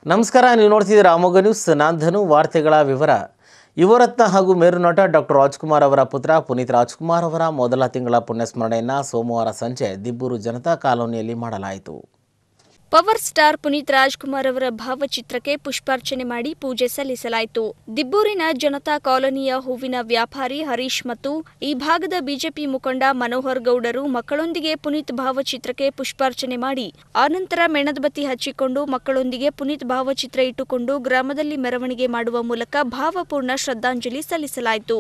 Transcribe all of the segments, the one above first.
ನಮಸ್ಕಾರ ನೀವು ನೋಡ್ತಿದ್ದೀರಾ ಅಮೋಘ ನ್ಯೂಸ್ ನಾನು ಧನು ವಾರ್ತೆಗಳ ವಿವರ ಯುವರತ್ನ ಹಾಗೂ ಮೇರುನಟ ಡಾಕ್ಟರ್ ರಾಜ್ಕುಮಾರ್ ಅವರ ಪುತ್ರ ಪುನೀತ್ ರಾಜ್ಕುಮಾರ್ ಅವರ ಮೊದಲ ತಿಂಗಳ ಪುಣ್ಯಸ್ಮರಣೆಯನ್ನು ಸೋಮವಾರ ಸಂಜೆ ದಿಬ್ಬೂರು ಜನತಾ ಕಾಲೋನಿಯಲ್ಲಿ ಮಾಡಲಾಯಿತು ಪವರ್ ಸ್ಟಾರ್ ಪುನೀತ್ ರಾಜ್ಕುಮಾರ್ ಅವರ ಭಾವಚಿತ್ರಕ್ಕೆ ಪುಷ್ಪಾರ್ಚನೆ ಮಾಡಿ ಪೂಜೆ ಸಲ್ಲಿಸಲಾಯಿತು ದಿಬ್ಬೂರಿನ ಜನತಾ ಕಾಲೋನಿಯ ಹೂವಿನ ವ್ಯಾಪಾರಿ ಹರೀಶ್ ಮತ್ತು ಈ ಭಾಗದ ಬಿಜೆಪಿ ಮುಖಂಡ ಮನೋಹರ್ ಗೌಡರು ಮಕ್ಕಳೊಂದಿಗೆ ಪುನೀತ್ ಭಾವಚಿತ್ರಕ್ಕೆ ಪುಷ್ಪಾರ್ಚನೆ ಮಾಡಿ ಆನಂತರ ಮೆಣದಬತ್ತಿ ಹಚ್ಚಿಕೊಂಡು ಮಕ್ಕಳೊಂದಿಗೆ ಪುನೀತ್ ಭಾವಚಿತ್ರ ಇಟ್ಟುಕೊಂಡು ಗ್ರಾಮದಲ್ಲಿ ಮೆರವಣಿಗೆ ಮಾಡುವ ಮೂಲಕ ಭಾವಪೂರ್ಣ ಶ್ರದ್ಧಾಂಜಲಿ ಸಲ್ಲಿಸಲಾಯಿತು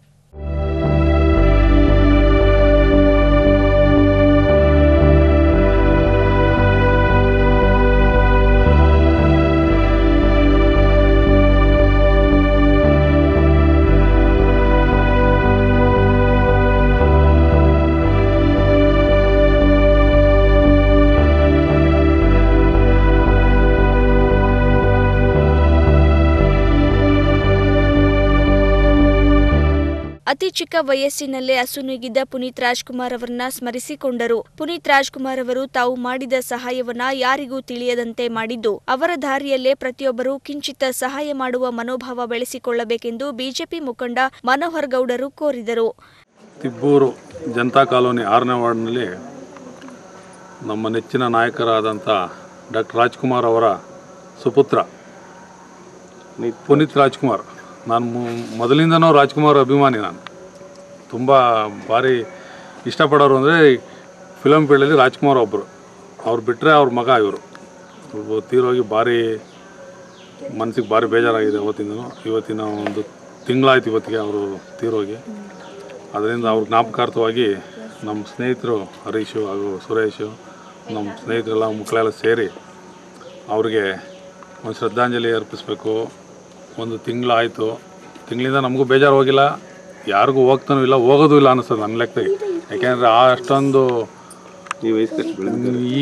ಅತಿ ಚಿಕ್ಕ ವಯಸ್ಸಿನಲ್ಲೇ ಅಸುನೀಗಿದ್ದ ಪುನೀತ್ ರಾಜ್ಕುಮಾರ್ ಅವರನ್ನ ಸ್ಮರಿಸಿಕೊಂಡರು ಪುನೀತ್ ರಾಜ್ಕುಮಾರ್ ಅವರು ತಾವು ಮಾಡಿದ ಸಹಾಯವನ್ನ ಯಾರಿಗೂ ತಿಳಿಯದಂತೆ ಮಾಡಿದ್ದು ಅವರ ದಾರಿಯಲ್ಲೇ ಪ್ರತಿಯೊಬ್ಬರು ಕಿಂಚಿತ್ತ ಸಹಾಯ ಮಾಡುವ ಮನೋಭಾವ ಬೆಳೆಸಿಕೊಳ್ಳಬೇಕೆಂದು ಬಿಜೆಪಿ ಮುಖಂಡ ಮನೋಹರ್ ಗೌಡರು ಕೋರಿದರು ತಿಬ್ಬೂರು ಜನತಾ ಕಾಲೋನಿ ಆರನೇ ವಾರ್ಡ್ನಲ್ಲಿ ನಮ್ಮ ನೆಚ್ಚಿನ ನಾಯಕರಾದಂಥ ಡಾಕ್ಟರ್ ರಾಜ್ಕುಮಾರ್ ಅವರ ಸುಪುತ್ರ ಪುನೀತ್ ರಾಜ್ಕುಮಾರ್ ನಾನು ಮು- ಮೊದಲಿಂದನೂ ರಾಜ್ಕುಮಾರ್ ಅಭಿಮಾನಿ ನಾನು ತುಂಬ ಭಾರಿ ಇಷ್ಟಪಡೋರು ಅಂದರೆ ಫಿಲಮ್ ಫೀಲ್ಡಲ್ಲಿ ರಾಜ್ಕುಮಾರ್ ಒಬ್ಬರು ಅವ್ರು ಬಿಟ್ಟರೆ ಅವ್ರ ಮಗ ಇವರು ಇವ್ರು ತೀರೋಗಿ ಭಾರಿ ಮನಸ್ಸಿಗೆ ಭಾರಿ ಬೇಜಾರಾಗಿದೆ ಅವತ್ತಿಂದನೂ ಇವತ್ತಿನ ಒಂದು ತಿಂಗಳಾಯ್ತು ಇವತ್ತಿಗೆ ಅವರು ತೀರೋಗಿ ಅದರಿಂದ ಅವ್ರ ಜ್ಞಾಪಕಾರ್ಥವಾಗಿ ನಮ್ಮ ಸ್ನೇಹಿತರು ಹರೀಶು ಹಾಗೂ ಸುರೇಶು ನಮ್ಮ ಸ್ನೇಹಿತರೆಲ್ಲ ಮಕ್ಕಳೆಲ್ಲ ಸೇರಿ ಅವ್ರಿಗೆ ಒಂದು ಶ್ರದ್ಧಾಂಜಲಿ ಅರ್ಪಿಸಬೇಕು ಒಂದು ತಿಂಗಳಾಯಿತು ತಿಂಗಳಿಂದ ನಮಗೂ ಬೇಜಾರು ಹೋಗಿಲ್ಲ ಯಾರಿಗೂ ಹೋಗ್ತಾನೂ ಇಲ್ಲ ಹೋಗೋದು ಇಲ್ಲ ಅನ್ನಿಸ್ತದೆ ನನ್ನ ಲೆಕ್ಕದಾಗೆ ಯಾಕೆಂದರೆ ಆ ಅಷ್ಟೊಂದು ಈ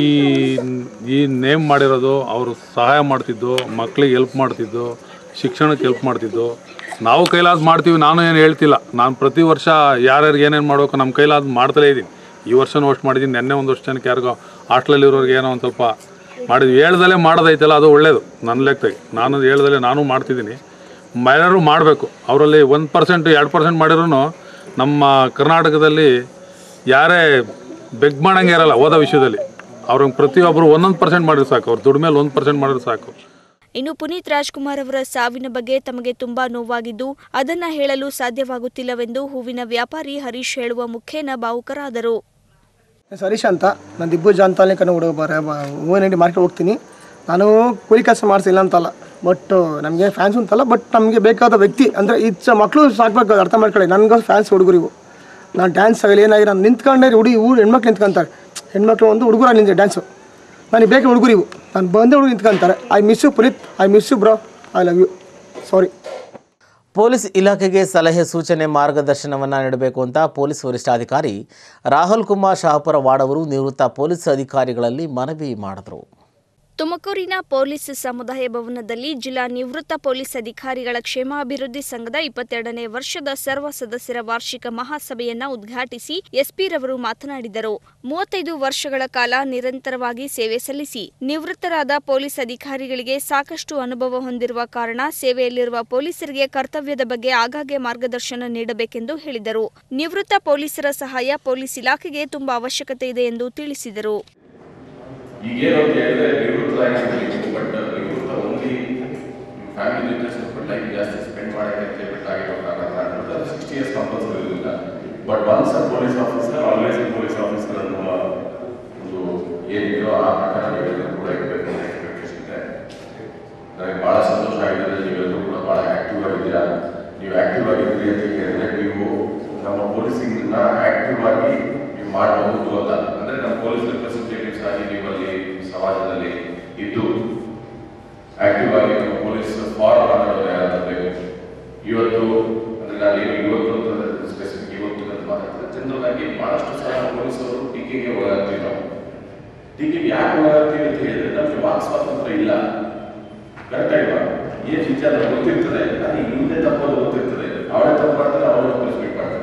ಈ ನೇಮ್ ಮಾಡಿರೋದು ಅವರು ಸಹಾಯ ಮಾಡ್ತಿದ್ದು ಮಕ್ಕಳಿಗೆ ಹೆಲ್ಪ್ ಮಾಡ್ತಿದ್ದು ಶಿಕ್ಷಣಕ್ಕೆ ಹೆಲ್ಪ್ ಮಾಡ್ತಿದ್ದು ನಾವು ಕೈಲಾದ ಮಾಡ್ತೀವಿ ನಾನು ಏನು ಹೇಳ್ತಿಲ್ಲ ನಾನು ಪ್ರತಿ ವರ್ಷ ಯಾರ್ಯಾರಿಗೆ ಏನೇನು ಮಾಡಬೇಕು ನಮ್ಮ ಕೈಲಾದ ಮಾಡ್ತಲೇ ಇದ್ದೀನಿ ಈ ವರ್ಷನೂ ಅಷ್ಟು ಮಾಡಿದ್ದೀನಿ ನೆನ್ನೆ ಒಂದು ವರ್ಷ ಜನಕ್ಕೆ ಯಾರಿಗೋ ಹಾಸ್ಟ್ಲಲ್ಲಿ ಇರೋರಿಗೆ ಏನೋ ಒಂದು ಸ್ವಲ್ಪ ಮಾಡಿದ್ವಿ ಹೇಳ್ದಲೇ ಮಾಡೋದೈತಲ್ಲ ಅದು ಒಳ್ಳೇದು ನನ್ನ ಲೆಕ್ಕದಾಗೆ ನಾನು ಹೇಳ್ದಲೇ ನಾನು ಮಾಡ್ತಿದ್ದೀನಿ ಎಲ್ಲರೂ ಮಾಡಬೇಕು ಅವರಲ್ಲಿ ಒಂದು ಪರ್ಸೆಂಟ್ ಎರಡು ಪರ್ಸೆಂಟ್ ಮಾಡಿರೂ ನಮ್ಮ ಕರ್ನಾಟಕದಲ್ಲಿ ಯಾರೇ ಬೆಗ್ ಮಾಡಂಗೆ ಇರಲ್ಲ ಓದೋ ವಿಷಯದಲ್ಲಿ ಅವ್ರಿಗೆ ಪ್ರತಿಯೊಬ್ಬರು ಒಂದೊಂದು ಪರ್ಸೆಂಟ್ ಮಾಡಿದ್ರೆ ಸಾಕು ಅವ್ರ ದುಡಿಮೆ ಮೇಲೆ ಒಂದು ಪರ್ಸೆಂಟ್ ಮಾಡಿದ್ರೆ ಸಾಕು ಇನ್ನು ಪುನೀತ್ ರಾಜ್ಕುಮಾರ್ ಅವರ ಸಾವಿನ ಬಗ್ಗೆ ತಮಗೆ ತುಂಬಾ ನೋವಾಗಿದ್ದು ಅದನ್ನ ಹೇಳಲು ಸಾಧ್ಯವಾಗುತ್ತಿಲ್ಲವೆಂದು ಹೂವಿನ ವ್ಯಾಪಾರಿ ಹರೀಶ್ ಹೇಳುವ ಮುಖೇನ ಭಾವುಕರಾದರು ಸರೀಶ್ ಅಂತ ನಾನು ದಿಬ್ಬು ಜಾಂತಾಲೆ ಕನ್ನಡ ಹುಡುಗ ಬರ ಹೂವಿನ ಅಂಗಡಿ ಮಾರ್ಕೆಟ್ ಹೋಗ್ತೀನಿ ನಾನು ಕೂಲಿ ಕೆಲಸ ಮಾಡಿಸಿಲ್ಲ ಅಂತಲ್ಲ ಬಟ್ ನಮಗೆ ಫ್ಯಾನ್ಸ್ ಅಂತಲ್ಲ ಬಟ್ ನಮಗೆ ಬೇಕಾದ ವ್ಯಕ್ತಿ ಅಂದರೆ ಇಚ್ಛ ಮಕ್ಕಳು ಸಾಕ್ಬೇಕು ಅರ್ಥ ಮಾಡ್ಕೊಳ್ಳಿ ನನಗೂ ಫ್ಯಾನ್ಸ್ ಹುಡುಗರು ಇವು ನಾನು ಡ್ಯಾನ್ಸ್ ಆಗಲಿ ಏನಾಗಿ ನಾನು ನಿಂತ್ಕೊಂಡೆ ಹುಡುಗಿ ಊರು ಹೆಣ್ಮಕ್ಳು ನಿಂತ್ಕೊಂತಾರೆ ಹೆಣ್ಮಕ್ಳು ಒಂದು ಹುಡುಗರ ನಿಂತೆ ಡ್ಯಾನ್ಸು ನನಗೆ ಬೇಕು ಹುಡುಗರು ಇವು ನಾನು ಬಂದೆ ಹುಡುಗ ನಿಂತ್ಕೊಂತಾರೆ I miss you Puneeth I miss you bro I love you sorry police ಇಲಾಖೆಗೆ ಸಲಹೆ ಸೂಚನೆ ಮಾರ್ಗದರ್ಶನವನ್ನು ನೀಡಬೇಕು ಅಂತ ಪೊಲೀಸ್ ವರಿಷ್ಠಾಧಿಕಾರಿ ರಾಹುಲ್ ಕುಮಾರ್ ಶಾಹಪುರ ವಾಡ್ ಅವರು ನಿವೃತ್ತ ಪೊಲೀಸ್ ಅಧಿಕಾರಿಗಳಲ್ಲಿ ಮನವಿ ಮಾಡಿದರು ತುಮಕೂರಿನ ಪೊಲೀಸ್ ಸಮುದಾಯ ಭವನದಲ್ಲಿ ಜಿಲ್ಲಾ ನಿವೃತ್ತ ಪೊಲೀಸ್ ಅಧಿಕಾರಿಗಳ ಕ್ಷೇಮಾಭಿವೃದ್ಧಿ ಸಂಘದ ಇಪ್ಪತ್ತೆರಡನೇ ವರ್ಷದ ಸರ್ವ ಸದಸ್ಯರ ವಾರ್ಷಿಕ ಮಹಾಸಭೆಯನ್ನ ಉದ್ಘಾಟಿಸಿ ಎಸ್ಪಿ ರವರು ಮಾತನಾಡಿದರು ಮೂವತ್ತೈದು ವರ್ಷಗಳ ಕಾಲ ನಿರಂತರವಾಗಿ ಸೇವೆ ಸಲ್ಲಿಸಿ ನಿವೃತ್ತರಾದ ಪೊಲೀಸ್ ಅಧಿಕಾರಿಗಳಿಗೆ ಸಾಕಷ್ಟು ಅನುಭವ ಹೊಂದಿರುವ ಕಾರಣ ಸೇವೆಯಲ್ಲಿರುವ ಪೊಲೀಸರಿಗೆ ಕರ್ತವ್ಯದ ಬಗ್ಗೆ ಆಗಾಗ್ಗೆ ಮಾರ್ಗದರ್ಶನ ನೀಡಬೇಕೆಂದು ಹೇಳಿದರು ನಿವೃತ್ತ ಪೊಲೀಸರ ಸಹಾಯ ಪೊಲೀಸ್ ಇಲಾಖೆಗೆ ತುಂಬಾ ಅವಶ್ಯಕತೆ ಇದೆ ಎಂದು ತಿಳಿಸಿದರು ಈಗೇನು ಅಂತ ಹೇಳಿದ್ರೆ ನಿವೃತ್ತರಾಗಿರ್ಬೇಕು ಬಟ್ ನಿವೃತ್ತ ಓನ್ಲಿ ಫ್ಯಾಮಿಲಿ ಜೊತೆ ಸ್ವಲ್ಪ ಟೈಮ್ ಜಾಸ್ತಿ ಸ್ಪೆಂಡ್ ಮಾಡೋಕ್ಕೆ ಅಂತ ಹೇಳ್ಬಿಟ್ಟು ಆಗಿರೋ ಕಾರಣ ಸಿಕ್ಸ್ಟಿ ಇಯರ್ಸ್ ಕಂಪಲ್ಸರಿ ಇರಲಿಲ್ಲ but once a police officer always police officer ಅನ್ನುವ ಒಂದು ಏನಿದೆಯೋ ಆ ಪ್ರಕಾರ ನೀವೆಲ್ಲರೂ ಕೂಡ ಇರಬೇಕು ಅಂತ ಎಕ್ಸ್ಪೆಕ್ಟೇಷನ್ ಇದೆ ನನಗೆ ಭಾಳ ಸಂತೋಷ ಆಗಿದೆ ನೀವೆಲ್ಲರೂ ಕೂಡ ಭಾಳ ಆ್ಯಕ್ಟಿವ್ ಆಗಿದ್ದೀರಾ ನೀವು ಆ್ಯಕ್ಟಿವ್ ಆಗಿದ್ದೀರಿ ಅಂತ ಹೇಳಿದ್ರೆ ನೀವು ನಮ್ಮ ಪೊಲೀಸಿಂಗ್ನ ಆ್ಯಕ್ಟಿವ್ ಆಗಿ ನೀವು ಮಾಡಬಹುದು ಅಂತ ಅಂದರೆ ನಮ್ಮ ಪೊಲೀಸ್ ರೆಪ್ರೆಸೆಂಟೇಟಿವ್ಸ್ ಆಗಿ ನೀವಲ್ಲಿ ಸಮಾಜದಲ್ಲಿ ಇದ್ದು ಆಕ್ಟಿವ್ ಆಗಿ ನಮ್ಮ ಪೊಲೀಸ್ ಫಾರ್ ಮಾತಾಡೋರು ಯಾರಾದ್ರೂ ಬೇಕು ಇವತ್ತು ಅಂದರೆ ನಾನು ಏನು ಇವತ್ತು ಅಂತ ಸ್ಪೆಸಿಫಿಕ್ ಇವತ್ತು ಅಂತ ಮಾತಾಡ್ತಾರೆ ಜನರಲ್ ಆಗಿ ಬಹಳಷ್ಟು ಸಲ ಪೊಲೀಸರು ಟೀಕೆಗೆ ಒಳಗಾಗ್ತೀವಿ ನಾವು ಟೀಕೆಗೆ ಯಾಕೆ ಒಳಗಾಗ್ತೀವಿ ಅಂತ ಹೇಳಿದ್ರೆ ನಮಗೆ ವಾಕ್ ಸ್ವಾತಂತ್ರ್ಯ ಇಲ್ಲ ಕರೆಕ್ಟ್ ಅಲ್ವಾ ಏನು ವಿಚಾರ ಗೊತ್ತಿರ್ತದೆ ಅದು ಹಿಂದೆ ತಪ್ಪೋದು ಗೊತ್ತಿರ್ತದೆ ಅವಳೇ ತಪ್ಪು ಮಾಡ್ತಾರೆ ಅವಳು ಪನಿಷ್ಮೆಂಟ್ ಮಾಡ್ತಾರೆ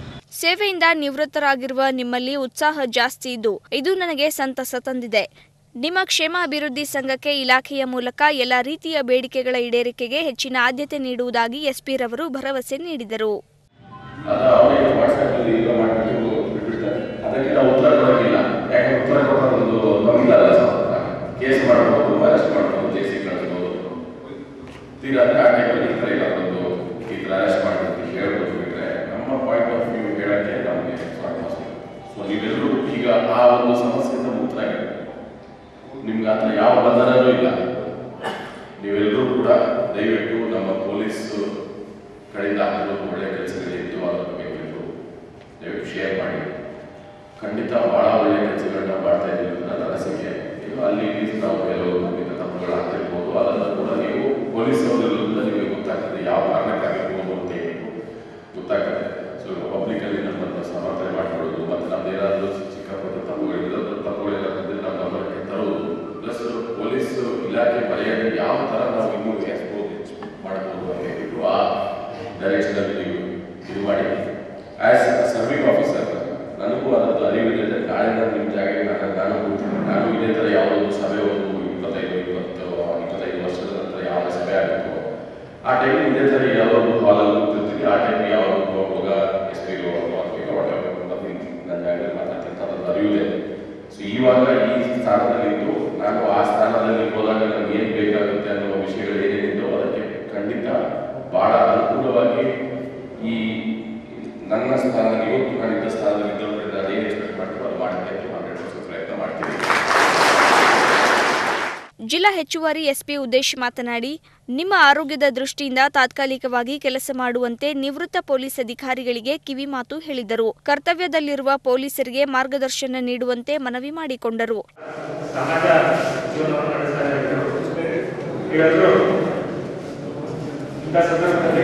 ಸೇವೆಯಿಂದ ನಿವೃತ್ತರಾಗಿರುವ ನಿಮ್ಮಲ್ಲಿ ಉತ್ಸಾಹ ಜಾಸ್ತಿ ಇದ್ದು ಇದು ನನಗೆ ಸಂತಸ ತಂದಿದೆ ನಿಮ್ಮ ಕ್ಷೇಮ ಅಭಿವೃದ್ಧಿ ಸಂಘಕ್ಕೆ ಇಲಾಖೆಯ ಮೂಲಕ ಎಲ್ಲ ರೀತಿಯ ಬೇಡಿಕೆಗಳ ಈಡೇರಿಕೆಗೆ ಹೆಚ್ಚಿನ ಆದ್ಯತೆ ನೀಡುವುದಾಗಿ ಎಸ್ಪಿ ರವರು ಭರವಸೆ ನೀಡಿದರು ಅದ ಅವರಿಗೆ ವಾಟ್ಸ್ಆ್ಯಪಲ್ಲಿ ಈಗ ಮಾಡಿಬಿಟ್ಟು ಬಿಟ್ಬಿಡ್ತಾರೆ ಅದಕ್ಕೆ ನಾವು ಉತ್ತರ ಕೊಡೋಕ್ಕಿಲ್ಲ ಯಾಕಂದ್ರೆ ಉತ್ತರ ಕೊಡೋದೊಂದು ನಮಗಿಲ್ಲ ಕೇಸ್ ಮಾಡ್ಬೋದು ಅರೆಸ್ಟ್ ಮಾಡ್ಬೋದು ಜೆ ಸಿ ಕಳಿಸ್ಬೋದು ತೀರಾ ಅಂದರೆ ಆ ಟೈಮಲ್ಲಿ ಈ ಥರ ಇರೋದೊಂದು ಈ ಥರ ಅರೆಸ್ಟ್ ಮಾಡ್ಬೋದು ಹೇಳ್ಬೋದು ಬಿಟ್ಟರೆ ನಮ್ಮ ಪಾಯಿಂಟ್ ಆಫ್ ವ್ಯೂ ಹೇಳೋಕ್ಕೆ ನಮಗೆ ಸಾಕು ಸೊ ನೀವೆಲ್ಲರೂ ಈಗ ಆ ಒಂದು ಸಮಸ್ಯೆಯಿಂದ ಮುಕ್ತರಾಗಿರ್ಬೇಕು ನಿಮ್ಗೆ ಆ ಥರ ಯಾವ ಬಂಧನನೂ ಇಲ್ಲ ನೀವೆಲ್ಲರೂ ಕೂಡ ದಯವಿಟ್ಟು ನಮ್ಮ ಪೊಲೀಸ್ ಕಡೆಯಿಂದ ಆಗಿರೋ ಒಳ್ಳೆ ಕೆಲಸಗಳಿತ್ತು ಅದರ ಬಗ್ಗೆ ಎಲ್ಲರೂ ದಯವಿಟ್ಟು ಶೇರ್ ಮಾಡಿ ಖಂಡಿತ ಭಾಳ ಒಳ್ಳೆ ಕೆಲಸಗಳನ್ನ ಮಾಡ್ತಾ ಇದ್ದೀವಿ ಅಂತ ನನ್ನ ಅನಿಸಿಕೆ ಇದು ಅಲ್ಲಿ ಇಲ್ಲಿ ನಾವು ಕೆಲವು ನಮ್ಮಿಂದ ತಪ್ಪುಗಳಾಗ್ತಿರ್ಬೋದು ಅದನ್ನು ಕೂಡ ನೀವು ಪೊಲೀಸ್ ಅವರೆಲ್ಲರಿಂದ ನಿಮಗೆ ಗೊತ್ತಾಗ್ತದೆ ಯಾವ ಕಾರಣಕ್ಕಾಗಿರ್ಬೋದು ಅಂತ ಹೇಳ್ಬಿಟ್ಟು ಗೊತ್ತಾಗ್ತದೆ ಸೊ ಪಬ್ಲಿಕಲ್ಲಿ ನಮ್ಮನ್ನು ಸಮರ್ಥನೆ ಮಾಡ್ಕೊಳ್ಳೋದು ಮತ್ತು ನಮ್ದೇನಾದರೂ ಚಿಕ್ಕ ಪುಟ್ಟ ತಪ್ಪುಗಳಿದ್ರೆ ಅದರ ತಪ್ಪುಗಳಿರೋದ್ರಿಂದ ನಮ್ಮ ಗಮನಕ್ಕೆ ತರುವುದು ಪ್ಲಸ್ ಪೊಲೀಸ್ ಇಲಾಖೆ ಮರೆಯಲ್ಲಿ ಯಾವ ಥರ ನಾವು ಇನ್ನೂ ಎಕ್ಸ್ಪೋಸ್ ಮಾಡ್ಬೋದು ಅಂತ ಹೇಳ್ಬಿಟ್ಟು ಆ ಡೈರೆಕ್ಷನಲ್ಲಿ ನೀವು ಇದು ಮಾಡಿ ಆ್ಯಸ್ ಸರ್ವಿಂಗ್ ಆಫೀಸರ್ ನನಗೂ ಅದರದ್ದು ಅರಿವಿದೆ ನಾಳೆ ನಾನು ನಿಮ್ಮ ಜಾಗಕ್ಕೆ ನಾನು ನಾನು ಕೂತ್ಕೊಂಡು ನಾನು ಇದೇ ಥರ ಯಾವುದೊಂದು ಸಭೆ ಒಂದು ಇಪ್ಪತ್ತೈದು ಇಪ್ಪತ್ತು ಇಪ್ಪತ್ತೈದು ವರ್ಷದ ನಂತರ ಯಾವ ಸಭೆ ಆಗುತ್ತೋ ಆ ಟೈಮ್ ಇದೇ ಥರ ಯಾವುದೊಂದು ಹಾಲಲ್ಲಿ ಕೂತಿರ್ತೀನಿ ಆ ಟೈಮ್ ಯಾವಾಗ ಹೋಗ ಎಸ್ ಪಿ ಅಥವಾ ನನ್ನ ಜಾಗದಲ್ಲಿ ಮಾತಾಡ್ತಿರ್ತಾರೆ ಅದರದ್ದು ಅರಿವಿದೆ ಸೊ ಇವಾಗ ಈ ಸ್ಥಾನದಲ್ಲಿದ್ದು ನಾನು ಆ ಸ್ಥಾನದಲ್ಲಿ ಹೋದಾಗ ನನಗೆ ಏನು ಬೇಕಾಗುತ್ತೆ ಅನ್ನೋ ವಿಷಯಗಳು ಏನೇನಿದ್ದೋ ಅದಕ್ಕೆ ಖಂಡಿತ ಬಹಳ ಅನುಕೂಲವಾಗಿ ಈ ನನ್ನ ಸ್ಥಾನ ಇವತ್ತು ನಾನು ಇದ್ದ ಸ್ಥಾನದಲ್ಲಿ ಇದ್ದವರಿಂದ ನಾನು ಏನು ಎಕ್ಸ್ಪೆಕ್ಟ್ ಮಾಡ್ತೀವೋ ಅದು ಮಾಡೋದಕ್ಕೆ ಹಂಡ್ರೆಡ್ ಪರ್ಸೆಂಟ್ ಪ್ರಯತ್ನ ಮಾಡ್ತೀನಿ ಜಿಲ್ಲಾ ಹೆಚ್ಚುವರಿ ಎಸ್ಪಿ ಉದ್ದೇಶ್ ಮಾತನಾಡಿ ನಿಮ್ಮ ಆರೋಗ್ಯದ ದೃಷ್ಟಿಯಿಂದ ತಾತ್ಕಾಲಿಕವಾಗಿ ಕೆಲಸ ಮಾಡುವಂತೆ ನಿವೃತ್ತ ಪೊಲೀಸ್ ಅಧಿಕಾರಿಗಳಿಗೆ ಕಿವಿಮಾತು ಹೇಳಿದರು ಕರ್ತವ್ಯದಲ್ಲಿರುವ ಪೊಲೀಸರಿಗೆ ಮಾರ್ಗದರ್ಶನ ನೀಡುವಂತೆ ಮನವಿ ಮಾಡಿಕೊಂಡರು ಸಮಾಜ ಜೀವನವನ್ನು ನಡೆಸ್ತಾ ಇದ್ರು ಇವತ್ತು ಇಂಥ ಸಂದರ್ಭದಲ್ಲಿ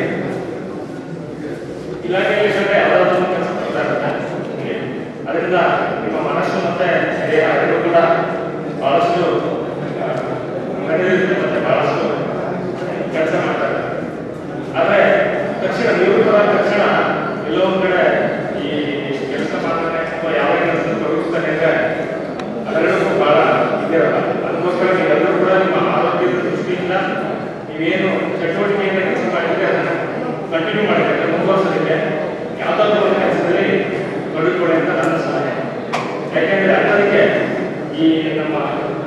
ಇಲಾಖೆಯಲ್ಲಿ ಬಂದ್ರೆ ಯಾವುದಾದ್ರೂ ಒಂದು ಕೆಲಸ ಮಾಡ್ತಾ ಇರುತ್ತೆ ನಿಮಗೆ. ಅದರಿಂದ ನಿಮ್ಮ ಮನಸ್ಸು ಮತ್ತೆ ದೇಹ ಎರಡೂ ಕೂಡ ಬಹಳಷ್ಟು ಆ, ನಡೆದಿರುತ್ತೆ ಮತ್ತೆ ಬಹಳಷ್ಟು ಕೆಲಸ ಮಾಡ್ತಾರೆ ಆದರೆ ತಕ್ಷಣ ನಿವೃತ್ತರಾದ ತಕ್ಷಣ ಎಲ್ಲೋ ಒಂದ್ ಕಡೆ ಈ ಕೆಲಸ ಮಾಡ್ತಾನೆ ಅಥವಾ ಯಾವ ಕೆಲಸ ತೊಡಗಿಸ್ತಾನೆ ಅಂದ್ರೆ ಅವೆರಡಕ್ಕೂ ಬಹಳ ಇದಿರಲ್ಲ ಅದಕ್ಕೋಸ್ಕರ ನೀವೆಲ್ಲರೂ ಕೂಡ ನಿಮ್ಮ ಆರೋಗ್ಯದ ದೃಷ್ಟಿಯಿಂದ ನೀವೇನು ಚಟುವಟಿಕೆಯಿಂದ ಕೆಲಸ ಮಾಡಿದ್ರೆ ಅದನ್ನು ಕಂಟಿನ್ಯೂ ಮಾಡಿದ್ರೆ ಮುಂದುವರ್ಸೋದಕ್ಕೆ ಯಾವುದಾದ್ರೂ ಒಂದು ಕೆಲಸದಲ್ಲಿ ತೊಡಗಿಕೊಳ್ಳಿ ಅಂತ ನನ್ನ ಸಲಹೆ ಯಾಕೆಂದ್ರೆ ಅದಕ್ಕೆ ಈ ನಮ್ಮ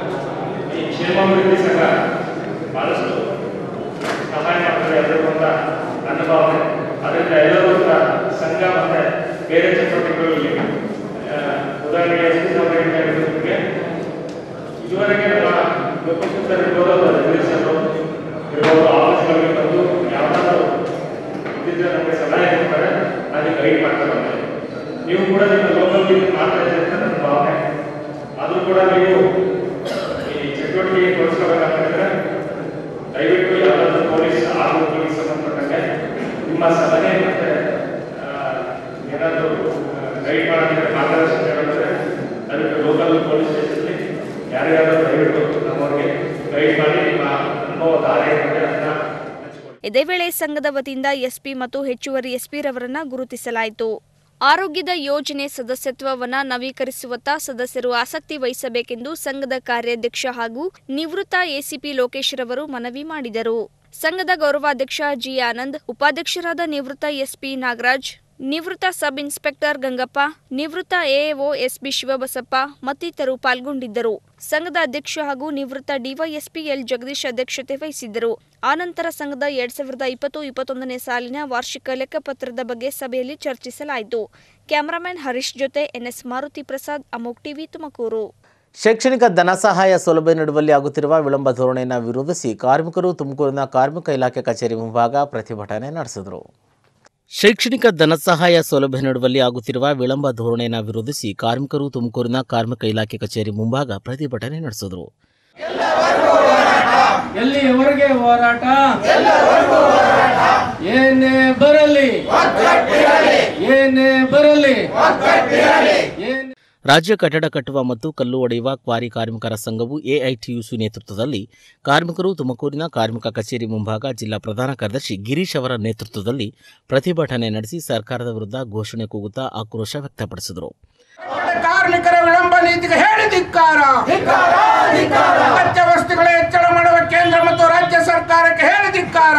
ಈ ಕ್ಷೇಮಾಭಿವೃದ್ಧಿ ಸಂಘ ಬಹಳಷ್ಟು ಸಹಾಯ ಮಾಡ್ತಾರೆ ಎಲ್ಲರೂ ಅಂತ ನನ್ನ ಭಾವನೆ ಅದರಿಂದ ಎಲ್ಲರೂ ಕೂಡ ಸಂಘ ಮತ್ತೆ ಬೇರೆ ಚಟುವಟಿಕೆಗಳಲ್ಲಿ ಆ, ಉದಾಹರಣೆಗೆ ಎಸ್ ಪಿ ಸಾಹೇಬರು ಹೇಳ್ತಾ ಇರೋದು ನಿಮಗೆ ಇದುವರೆಗೆ ನಮ್ಮ ಲೋಕಸಭೆ ಇರ್ಬೋದು ಅಥವಾ ರೆಗ್ಯುಲೇಷನ್ ಇರ್ಬೋದು ಆಫೀಸ್ಗಳಿಗೆ ಬಂದು ಯಾವ್ದಾದ್ರು ಇದ್ದಿದ್ರೆ ನಮಗೆ ಸಲಹೆ ಕೊಡ್ತಾರೆ ಅದಕ್ಕೆ ಗೈಡ್ ಮಾಡ್ತಾರೆ ಅವ್ರು. ನೀವು ಕೂಡ ನಿಮ್ಮ ಲೋಕಲ್ ಮಾಡ್ತಾ ಇದ್ದೀರಿ ಅಂತ ನನ್ನ ಭಾವನೆ ಆದರೂ ಕೂಡ ನೀವು ಈ ಚಟುವಟಿಕೆ ತೋರಿಸ್ಕೋಬೇಕಾದ್ರೆ ದಯವಿಟ್ಟು ಯಾವ್ದಾದ್ರು ಪೊಲೀಸ್ ಆರೋಗ್ಯಕ್ಕೆ ಸಂಬಂಧಪಟ್ಟಂಗೆ ನಿಮ್ಮ ಸಲಹೆ ಮತ್ತೆ ಆ, ಏನಾದರೂ ಗೈಡ್ ಮಾಡೋದಿದ್ರೆ ಮಾರ್ಗದರ್ಶನ ಹೇಳೋದ್ರೆ ಅದಕ್ಕೆ ಲೋಕಲ್ ಪೊಲೀಸ್ ಸ್ಟೇಷನ್ಲಿ ಯಾರ್ಯಾರು ದಯವಿಟ್ಟು ನಮ್ಮವ್ರಿಗೆ ಗೈಡ್ ಮಾಡಿ ನಿಮ್ಮ ಅನುಭವ ದಾರಿ ಏನಿದೆ ಅದನ್ನ ಹಂಚ್ಕೊಳ್ಳಿ ಇದೇ ವೇಳೆ ಸಂಘದ ವತಿಯಿಂದ ಎಸ್ಪಿ ಮತ್ತು ಹೆಚ್ಚುವರಿ ಎಸ್ಪಿ ರವರನ್ನ ಗುರುತಿಸಲಾಯಿತು ಆರೋಗ್ಯದ ಯೋಜನೆ ಸದಸ್ಯತ್ವವನ್ನ ನವೀಕರಿಸುವತ್ತ ಸದಸ್ಯರು ಆಸಕ್ತಿ ವಹಿಸಬೇಕೆಂದು ಸಂಘದ ಕಾರ್ಯಾಧ್ಯಕ್ಷ ಹಾಗೂ ನಿವೃತ್ತ ಎಸಿಪಿ ಲೋಕೇಶ್ ರವರು ಮನವಿ ಮಾಡಿದರು ಸಂಘದ ಗೌರವಾಧ್ಯಕ್ಷ ಜಿ ಆನಂದ್ ಉಪಾಧ್ಯಕ್ಷರಾದ ನಿವೃತ್ತ ಎಸ್ಪಿ ನಾಗರಾಜ್ ನಿವೃತ್ತ ಸಬ್ ಇನ್ಸ್ಪೆಕ್ಟರ್ ಗಂಗಪ್ಪ ನಿವೃತ್ತ ಎಎಒ ಎಸ್ಬಿ ಶಿವಬಸಪ್ಪ ಮತ್ತಿತರರು ಪಾಲ್ಗೊಂಡಿದ್ದರು ಸಂಘದ ಅಧ್ಯಕ್ಷ ಹಾಗೂ ನಿವೃತ್ತ ಡಿವೈಎಸ್ಪಿ ಎಲ್ ಜಗದೀಶ್ ಅಧ್ಯಕ್ಷತೆ ವಹಿಸಿದ್ದರು ಆನಂತರ ಸಂಘದ ಎರಡ್ ಸಾವಿರದ ಇಪ್ಪತ್ತು ಇಪ್ಪತ್ತೊಂದನೇ ಸಾಲಿನ ವಾರ್ಷಿಕ ಲೆಕ್ಕಪತ್ರದ ಬಗ್ಗೆ ಸಭೆಯಲ್ಲಿ ಚರ್ಚಿಸಲಾಯಿತು ಕ್ಯಾಮರಾಮನ್ ಹರೀಶ್ ಜೊತೆ ಎನ್ಎಸ್ ಮಾರುತಿ ಪ್ರಸಾದ್ ಅಮೋಕ್ ಟಿವಿ ತುಮಕೂರು ಶೈಕ್ಷಣಿಕ ಧನ ಸಹಾಯ ಸೌಲಭ್ಯ ನೀಡುವಲ್ಲಿ ಆಗುತ್ತಿರುವ ವಿಳಂಬ ಧೋರಣೆಯನ್ನು ವಿರೋಧಿಸಿ ಕಾರ್ಮಿಕರು ತುಮಕೂರಿನ ಕಾರ್ಮಿಕ ಇಲಾಖೆ ಕಚೇರಿ ಮುಂಭಾಗ ಪ್ರತಿಭಟನೆ ನಡೆಸಿದರು ಶೈಕ್ಷಣಿಕ ಧನ ಸಹಾಯ ಸೌಲಭ್ಯ ನೀಡುವಲ್ಲಿ ಆಗುತ್ತಿರುವ ವಿಳಂಬ ಧೋರಣೆಯನ್ನು ವಿರೋಧಿಸಿ ಕಾರ್ಮಿಕರು ತುಮಕೂರಿನ ಕಾರ್ಮಿಕ ಇಲಾಖೆ ಕಚೇರಿ ಮುಂಭಾಗ ಪ್ರತಿಭಟನೆ ನಡೆಸಿದರು ಎಲ್ಲಿಯವರೆಗೆ ಹೋರಾಟ ಏನೇ ಬರಲಿ ಏನೇ ಬರಲಿ ಏನೇ ರಾಜ್ಯ ಕಟ್ಟಡ ಕಟ್ಟುವ ಮತ್ತು ಕಲ್ಲು ಒಡೆಯುವ ಕ್ವಾರಿ ಕಾರ್ಮಿಕರ ಸಂಘವು ಎಐಟಿಯುಸಿ ನೇತೃತ್ವದಲ್ಲಿ ಕಾರ್ಮಿಕರು ತುಮಕೂರಿನ ಕಾರ್ಮಿಕ ಕಚೇರಿ ಮುಂಭಾಗ ಜಿಲ್ಲಾ ಪ್ರಧಾನ ಕಾರ್ಯದರ್ಶಿ ಗಿರೀಶ್ ಅವರ ನೇತೃತ್ವದಲ್ಲಿ ಪ್ರತಿಭಟನೆ ನಡೆಸಿ ಸರ್ಕಾರದ ವಿರುದ್ಧ ಘೋಷಣೆ ಕೂಗುತ್ತಾ ಆಕ್ರೋಶ ವ್ಯಕ್ತಪಡಿಸಿದರು ಕಾರ್ಮಿಕರ ವಿಳಂಬ ನೀತಿಗೆ ಹೇಳಿ ಧಿಕ್ಕಾರ ಅಗತ್ಯ ವಸ್ತುಗಳ ಹೆಚ್ಚಳ ಮಾಡುವ ಕೇಂದ್ರ ಮತ್ತು ರಾಜ್ಯ ಸರ್ಕಾರಕ್ಕೆ ಹೇಳಿ ಧಿಕ್ಕಾರ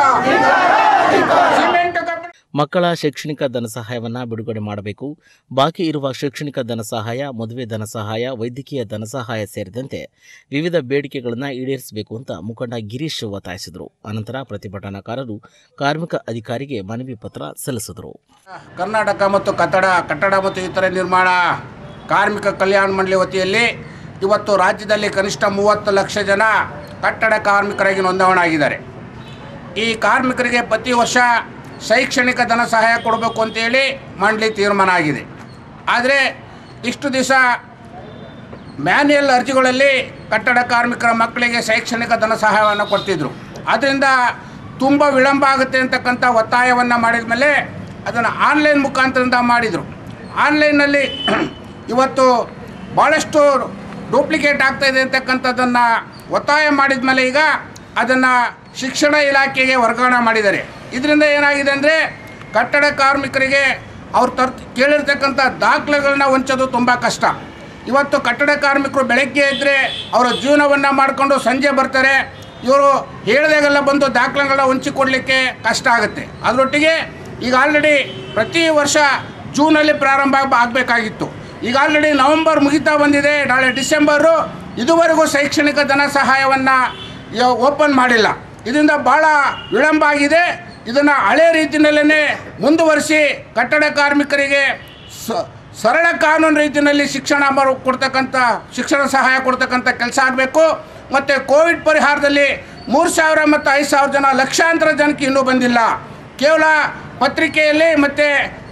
ಸಿಮೆಂಟ್ ಕಬ್ಬಿಣ ಮಕ್ಕಳ ಶೈಕ್ಷಣಿಕ ಧನ ಸಹಾಯವನ್ನು ಬಿಡುಗಡೆ ಮಾಡಬೇಕು ಬಾಕಿ ಇರುವ ಶೈಕ್ಷಣಿಕ ಧನ ಸಹಾಯ ಮದುವೆ ಧನ ಸಹಾಯ ವೈದ್ಯಕೀಯ ಧನ ಸಹಾಯ ಸೇರಿದಂತೆ ವಿವಿಧ ಬೇಡಿಕೆಗಳನ್ನು ಈಡೇರಿಸಬೇಕು ಅಂತ ಮುಖಂಡ ಗಿರೀಶ್ ಒತ್ತಾಯಿಸಿದರು ಅನಂತರ ಪ್ರತಿಭಟನಾಕಾರರು ಕಾರ್ಮಿಕ ಅಧಿಕಾರಿಗೆ ಮನವಿ ಪತ್ರ ಸಲ್ಲಿಸಿದರು ಕರ್ನಾಟಕ ಮತ್ತು ಕಟ್ಟಡ ಕಟ್ಟಡ ಮತ್ತು ಇತರೆ ನಿರ್ಮಾಣ ಕಾರ್ಮಿಕ ಕಲ್ಯಾಣ ಮಂಡಳಿ ವತಿಯಲ್ಲಿ ಇವತ್ತು ರಾಜ್ಯದಲ್ಲಿ ಕನಿಷ್ಠ ಮೂವತ್ತು ಲಕ್ಷ ಜನ ಕಟ್ಟಡ ಕಾರ್ಮಿಕರಾಗಿ ನೋಂದಾವಣೆ ಆಗಿದ್ದಾರೆ ಈ ಕಾರ್ಮಿಕರಿಗೆ ಪ್ರತಿ ವರ್ಷ ಶೈಕ್ಷಣಿಕ ಧನ ಸಹಾಯ ಕೊಡಬೇಕು ಅಂತೇಳಿ ಮಂಡಳಿ ತೀರ್ಮಾನ ಆಗಿದೆ ಆದರೆ ಇಷ್ಟು ದಿವಸ ಮ್ಯಾನ್ಯಲ್ ಅರ್ಜಿಗಳಲ್ಲಿ ಕಟ್ಟಡ ಕಾರ್ಮಿಕರ ಮಕ್ಕಳಿಗೆ ಶೈಕ್ಷಣಿಕ ಧನ ಸಹಾಯವನ್ನು ಕೊಡ್ತಿದ್ರು ಆದ್ದರಿಂದ ತುಂಬ ವಿಳಂಬ ಆಗುತ್ತೆ ಅಂತಕ್ಕಂಥ ಒತ್ತಾಯವನ್ನು ಮಾಡಿದ ಮೇಲೆ ಅದನ್ನು ಆನ್ಲೈನ್ ಮುಖಾಂತರದಿಂದ ಮಾಡಿದರು ಆನ್ಲೈನ್ನಲ್ಲಿ ಇವತ್ತು ಭಾಳಷ್ಟು ಡೂಪ್ಲಿಕೇಟ್ ಆಗ್ತಾಯಿದೆ ಅಂತಕ್ಕಂಥದ್ದನ್ನು ಒತ್ತಾಯ ಮಾಡಿದ ಮೇಲೆ ಈಗ ಅದನ್ನು ಶಿಕ್ಷಣ ಇಲಾಖೆಗೆ ವರ್ಗಾವಣೆ ಮಾಡಿದ್ದಾರೆ ಇದರಿಂದ ಏನಾಗಿದೆ ಅಂದರೆ ಕಟ್ಟಡ ಕಾರ್ಮಿಕರಿಗೆ ಅವ್ರು ತರ್ ಕೇಳಿರ್ತಕ್ಕಂಥ ದಾಖಲೆಗಳನ್ನ ಹೊಂಚೋದು ತುಂಬ ಕಷ್ಟ ಇವತ್ತು ಕಟ್ಟಡ ಕಾರ್ಮಿಕರು ಬೆಳಗ್ಗೆ ಇದ್ದರೆ ಅವರ ಜೀವನವನ್ನು ಮಾಡಿಕೊಂಡು ಸಂಜೆ ಬರ್ತಾರೆ ಇವರು ಹೇಳಿದಾಗೆಲ್ಲ ಬಂದು ದಾಖಲೆಗಳನ್ನ ಹೊಂಚಿಕೊಡ್ಲಿಕ್ಕೆ ಕಷ್ಟ ಆಗುತ್ತೆ ಅದರೊಟ್ಟಿಗೆ ಈಗ ಆಲ್ರೆಡಿ ಪ್ರತಿ ವರ್ಷ ಜೂನಲ್ಲಿ ಪ್ರಾರಂಭ ಆಗಬೇಕಾಗಿತ್ತು ಈಗ ಆಲ್ರೆಡಿ ನವೆಂಬರ್ ಮುಗಿತಾ ಬಂದಿದೆ ನಾಳೆ ಡಿಸೆಂಬರು ಇದುವರೆಗೂ ಶೈಕ್ಷಣಿಕ ಧನ ಸಹಾಯವನ್ನು ಓಪನ್ ಮಾಡಿಲ್ಲ ಇದರಿಂದ ಭಾಳ ವಿಳಂಬ ಆಗಿದೆ ಇದನ್ನು ಹಳೆ ರೀತಿಯಲ್ಲೇ ಮುಂದುವರಿಸಿ ಕಟ್ಟಡ ಕಾರ್ಮಿಕರಿಗೆ ಸ ಸರಳ ಕಾನೂನು ರೀತಿಯಲ್ಲಿ ಶಿಕ್ಷಣ ಮಾಡು ಕೊಡ್ತಕ್ಕಂಥ ಶಿಕ್ಷಣ ಸಹಾಯ ಕೊಡ್ತಕ್ಕಂಥ ಕೆಲಸ ಆಗಬೇಕು ಮತ್ತು ಕೋವಿಡ್ ಪರಿಹಾರದಲ್ಲಿ ಮೂರು ಸಾವಿರ ಮತ್ತು ಐದು ಸಾವಿರ ಜನ ಲಕ್ಷಾಂತರ ಜನಕ್ಕೆ ಇನ್ನೂ ಬಂದಿಲ್ಲ ಕೇವಲ ಪತ್ರಿಕೆಯಲ್ಲಿ ಮತ್ತು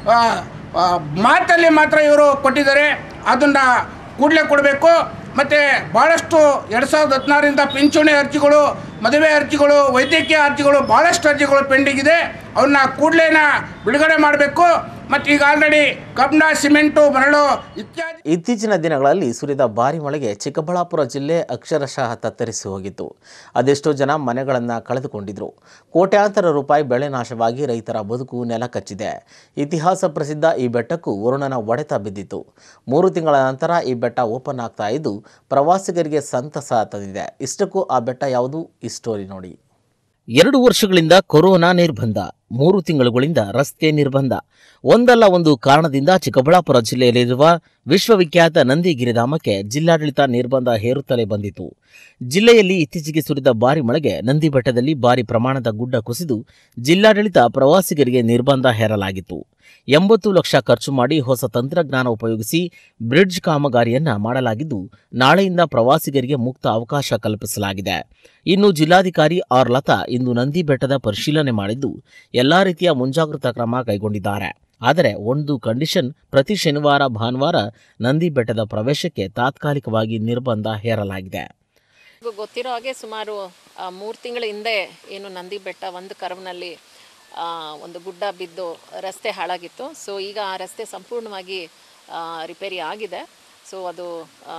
ಮಾತಲ್ಲಿ ಮಾತ್ರ ಇವರು ಕೊಟ್ಟಿದ್ದಾರೆ ಅದನ್ನು ಕೂಡಲೇ ಕೊಡಬೇಕು ಮತ್ತು ಭಾಳಷ್ಟು ಎರಡು ಸಾವಿರದ ಹದಿನಾರರಿಂದ ಪಿಂಚಣಿ ಅರ್ಜಿಗಳು ಮದುವೆ ಅರ್ಜಿಗಳು ವೈದ್ಯಕೀಯ ಅರ್ಜಿಗಳು ಭಾಳಷ್ಟು ಅರ್ಜಿಗಳು ಪೆಂಡಿಂಗ್ ಇದೆ ಅವನ್ನ ಕೂಡಲೇನ ಬಿಡುಗಡೆ ಮಾಡಬೇಕು ಮತ್ತು ಈಗ ಆಲ್ರೆಡಿ ಕಬ್ಬಿಣ ಸಿಮೆಂಟು ಮರಳು ಇತ್ಯಾದಿ ಇತ್ತೀಚಿನ ದಿನಗಳಲ್ಲಿ ಸುರಿದ ಭಾರಿ ಮಳೆಗೆ ಚಿಕ್ಕಬಳ್ಳಾಪುರ ಜಿಲ್ಲೆ ಅಕ್ಷರಶಃ ತತ್ತರಿಸಿ ಹೋಗಿತ್ತು ಅದೆಷ್ಟೋ ಜನ ಮನೆಗಳನ್ನು ಕಳೆದುಕೊಂಡಿದ್ರು ಕೋಟ್ಯಾಂತರ ರೂಪಾಯಿ ಬೆಳೆ ನಾಶವಾಗಿ ರೈತರ ಬದುಕು ನೆಲ ಕಚ್ಚಿದೆ ಇತಿಹಾಸ ಪ್ರಸಿದ್ಧ ಈ ಬೆಟ್ಟಕ್ಕೂ ವರುಣನ ಹೊಡೆತ ಬಿದ್ದಿತ್ತು ಮೂರು ತಿಂಗಳ ನಂತರ ಈ ಬೆಟ್ಟ ಓಪನ್ ಆಗ್ತಾ ಇದ್ದು ಪ್ರವಾಸಿಗರಿಗೆ ಸಂತಸ ತಂದಿದೆ ಇಷ್ಟಕ್ಕೂ ಆ ಬೆಟ್ಟ ಯಾವುದು ಈ ಸ್ಟೋರಿ ನೋಡಿ ಎರಡು ವರ್ಷಗಳಿಂದ ಕೊರೋನಾ ನಿರ್ಬಂಧ ಮೂರು ತಿಂಗಳುಗಳಿಂದ ರಸ್ತೆ ನಿರ್ಬಂಧ ಒಂದಲ್ಲ ಒಂದು ಕಾರಣದಿಂದ ಚಿಕ್ಕಬಳ್ಳಾಪುರ ಜಿಲ್ಲೆಯಲ್ಲಿರುವ ವಿಶ್ವವಿಖ್ಯಾತ ನಂದಿಗಿರಿಧಾಮಕ್ಕೆ ಜಿಲ್ಲಾಡಳಿತ ನಿರ್ಬಂಧ ಹೇರುತ್ತಲೇ ಬಂದಿತು ಜಿಲ್ಲೆಯಲ್ಲಿ ಇತ್ತೀಚೆಗೆ ಸುರಿದ ಭಾರಿ ಮಳೆಗೆ ನಂದಿ ಬೆಟ್ಟದಲ್ಲಿ ಭಾರಿ ಪ್ರಮಾಣದ ಗುಡ್ಡ ಕುಸಿದು ಜಿಲ್ಲಾಡಳಿತ ಪ್ರವಾಸಿಗರಿಗೆ ನಿರ್ಬಂಧ ಹೇರಲಾಗಿತ್ತು ಎಂಬತ್ತು ಲಕ್ಷ ಖರ್ಚು ಮಾಡಿ ಹೊಸ ತಂತ್ರಜ್ಞಾನ ಉಪಯೋಗಿಸಿ ಬ್ರಿಡ್ಜ್ ಕಾಮಗಾರಿಯನ್ನ ಮಾಡಲಾಗಿದ್ದು ನಾಳೆಯಿಂದ ಪ್ರವಾಸಿಗರಿಗೆ ಮುಕ್ತ ಅವಕಾಶ ಕಲ್ಪಿಸಲಾಗಿದೆ ಇನ್ನು ಜಿಲ್ಲಾಧಿಕಾರಿ ಆರ್ ಲತಾ ಇಂದು ನಂದಿ ಬೆಟ್ಟದ ಪರಿಶೀಲನೆ ಮಾಡಿದ್ದು ಎಲ್ಲಾ ರೀತಿಯ ಮುಂಜಾಗ್ರತಾ ಕ್ರಮ ಕೈಗೊಂಡಿದ್ದಾರೆ ಆದರೆ ಒಂದು ಕಂಡೀಷನ್ ಪ್ರತಿ ಶನಿವಾರ ಭಾನುವಾರ ನಂದಿ ಬೆಟ್ಟದ ಪ್ರವೇಶಕ್ಕೆ ತಾತ್ಕಾಲಿಕವಾಗಿ ನಿರ್ಬಂಧ ಹೇರಲಾಗಿದೆ ನಿಮಗೂ ಗೊತ್ತಿರೋ ಹಾಗೆ ಸುಮಾರು ಮೂರು ತಿಂಗಳ ಹಿಂದೆ ಏನು ನಂದಿ ಬೆಟ್ಟ ಒಂದು ಕರ್ವ್ನಲ್ಲಿ ಆ, ಒಂದು ಗುಡ್ಡ ಬಿದ್ದು ರಸ್ತೆ ಹಾಳಾಗಿತ್ತು ಸೊ ಈಗ ಆ ರಸ್ತೆ ಸಂಪೂರ್ಣವಾಗಿ ಆ, ರಿಪೇರಿ ಆಗಿದೆ ಸೊ ಅದು ಆ,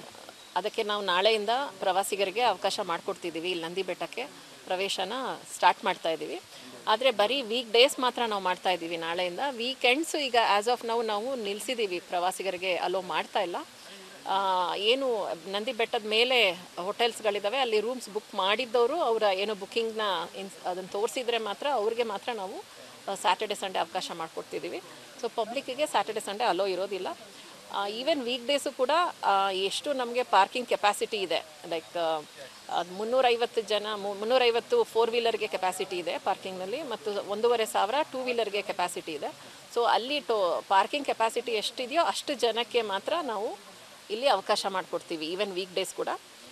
ಅದಕ್ಕೆ ನಾವು ನಾಳೆಯಿಂದ ಪ್ರವಾಸಿಗರಿಗೆ ಅವಕಾಶ ಮಾಡಿಕೊಡ್ತಿದ್ದೀವಿ ಇಲ್ಲಿ ನಂದಿ ಬೆಟ್ಟಕ್ಕೆ ಪ್ರವೇಶನ ಸ್ಟಾರ್ಟ್ ಮಾಡ್ತಾ ಇದ್ದೀವಿ ಆದರೆ ಬರೀ ವೀಕ್ ಡೇಸ್ ಮಾತ್ರ ನಾವು ಮಾಡ್ತಾ ಇದ್ದೀವಿ ನಾಳೆಯಿಂದ ವೀಕೆಂಡ್ಸು ಈಗ ಆ್ಯಸ್ ಆಫ್ ನಾವು ನಾವು ನಿಲ್ಲಿಸಿದ್ದೀವಿ ಪ್ರವಾಸಿಗರಿಗೆ ಅಲೋ ಮಾಡ್ತಾ ಇಲ್ಲ ಆ, ಏನು ನಂದಿ ಬೆಟ್ಟದ ಮೇಲೆ ಹೋಟೆಲ್ಸ್ಗಳಿದ್ದಾವೆ ಅಲ್ಲಿ ರೂಮ್ಸ್ ಬುಕ್ ಮಾಡಿದ್ದವರು ಅವರ ಏನು ಬುಕ್ಕಿಂಗ್ನ ಇನ್ಸ್ ಅದನ್ನು ತೋರಿಸಿದ್ರೆ ಮಾತ್ರ ಅವ್ರಿಗೆ ಮಾತ್ರ ನಾವು ಸ್ಯಾಟರ್ಡೆ ಸಂಡೇ ಅವಕಾಶ ಮಾಡಿಕೊಡ್ತಿದ್ದೀವಿ ಸೊ ಪಬ್ಲಿಕ್ಕಿಗೆ ಸ್ಯಾಟರ್ಡೆ ಸಂಡೇ ಅಲೋ ಇರೋದಿಲ್ಲ ಈವನ್ ವೀಕ್ ಡೇಸು ಕೂಡ ಆ, ಎಷ್ಟು ನಮಗೆ ಪಾರ್ಕಿಂಗ್ ಕೆಪಾಸಿಟಿ ಇದೆ ಲೈಕ್ ಅದು ಮುನ್ನೂರೈವತ್ತು ಜನ ಮು- ಮುನ್ನೂರೈವತ್ತು ಫೋರ್ ವೀಲರ್ಗೆ ಕೆಪಾಸಿಟಿ ಇದೆ ಪಾರ್ಕಿಂಗ್ನಲ್ಲಿ ಮತ್ತು ಒಂದೂವರೆ ಸಾವಿರ ಟೂ ವೀಲರ್ಗೆ ಕೆಪಾಸಿಟಿ ಇದೆ ಸೊ ಅಲ್ಲಿ ಟೋ ಪಾರ್ಕಿಂಗ್ ಕೆಪಾಸಿಟಿ ಎಷ್ಟಿದೆಯೋ ಅಷ್ಟು ಜನಕ್ಕೆ ಮಾತ್ರ ನಾವು ಇಲ್ಲಿ ಅವಕಾಶ ಮಾಡಿಕೊಡ್ತೀವಿ ಈವನ್ ವೀಕ್ ಡೇಸ್ ಕೂಡ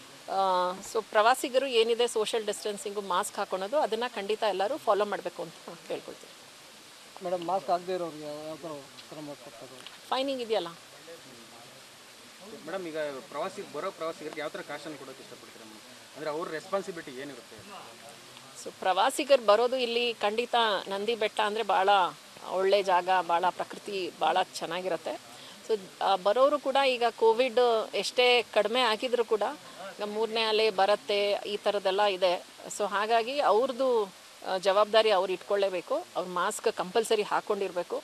ಸೊ ಪ್ರವಾಸಿಗರು ಏನಿದೆ ಸೋಷಿಯಲ್ ಡಿಸ್ಟೆನ್ಸಿಂಗು ಮಾಸ್ಕ್ ಹಾಕೊಳೋದು ಅದನ್ನು ಖಂಡಿತ ಎಲ್ಲರೂ ಫಾಲೋ ಮಾಡಬೇಕು ಅಂತ ಕೇಳ್ಕೊಳ್ತೀವಿ ಮೇಡಮ್ ಮಾಸ್ಕ್ ಆಗದೆ ಇರೋರಿಗೆ ಯಾವ ಥರ ಕ್ರಮ ಕೊಡ್ತಾರೆ ಫೈನಿಂಗ್ ಇದೆಯಲ್ಲ ಮೇಡಮ್ ಈಗ ಪ್ರವಾಸಿ ಬರೋ ಪ್ರವಾಸಿಗರಿಗೆ ಯಾವ ಥರ ಕಾಶನ್ ಕೊಡೋಕೆ ಇಷ್ಟಪಡ್ತೀರಾ ಮೇಡಮ್ ಅಂದರೆ ಅವ್ರ ರೆಸ್ಪಾನ್ಸಿಬಿಲಿಟಿ ಏನಿರುತ್ತೆ ಸೊ ಪ್ರವಾಸಿಗರು ಬರೋದು ಇಲ್ಲಿ ಖಂಡಿತ ನಂದಿ ಬೆಟ್ಟ ಅಂದರೆ ಭಾಳ ಒಳ್ಳೆ ಜಾಗ ಭಾಳ ಪ್ರಕೃತಿ ಭಾಳ ಚೆನ್ನಾಗಿರುತ್ತೆ ಸೊ ಬರೋರು ಕೂಡ ಈಗ ಕೋವಿಡ್ ಎಷ್ಟೇ ಕಡಿಮೆ ಆಗಿದ್ರು ಕೂಡ ಈಗ ಮೂರನೇ ಅಲೆ ಬರುತ್ತೆ ಈ ಥರದ್ದೆಲ್ಲ ಇದೆ ಸೊ ಹಾಗಾಗಿ ಅವ್ರದ್ದು ಆ, ಜವಾಬ್ದಾರಿ ಅವ್ರು ಇಟ್ಕೊಳ್ಳೇಬೇಕು ಅವ್ರು ಮಾಸ್ಕ್ ಕಂಪಲ್ಸರಿ ಹಾಕ್ಕೊಂಡಿರಬೇಕು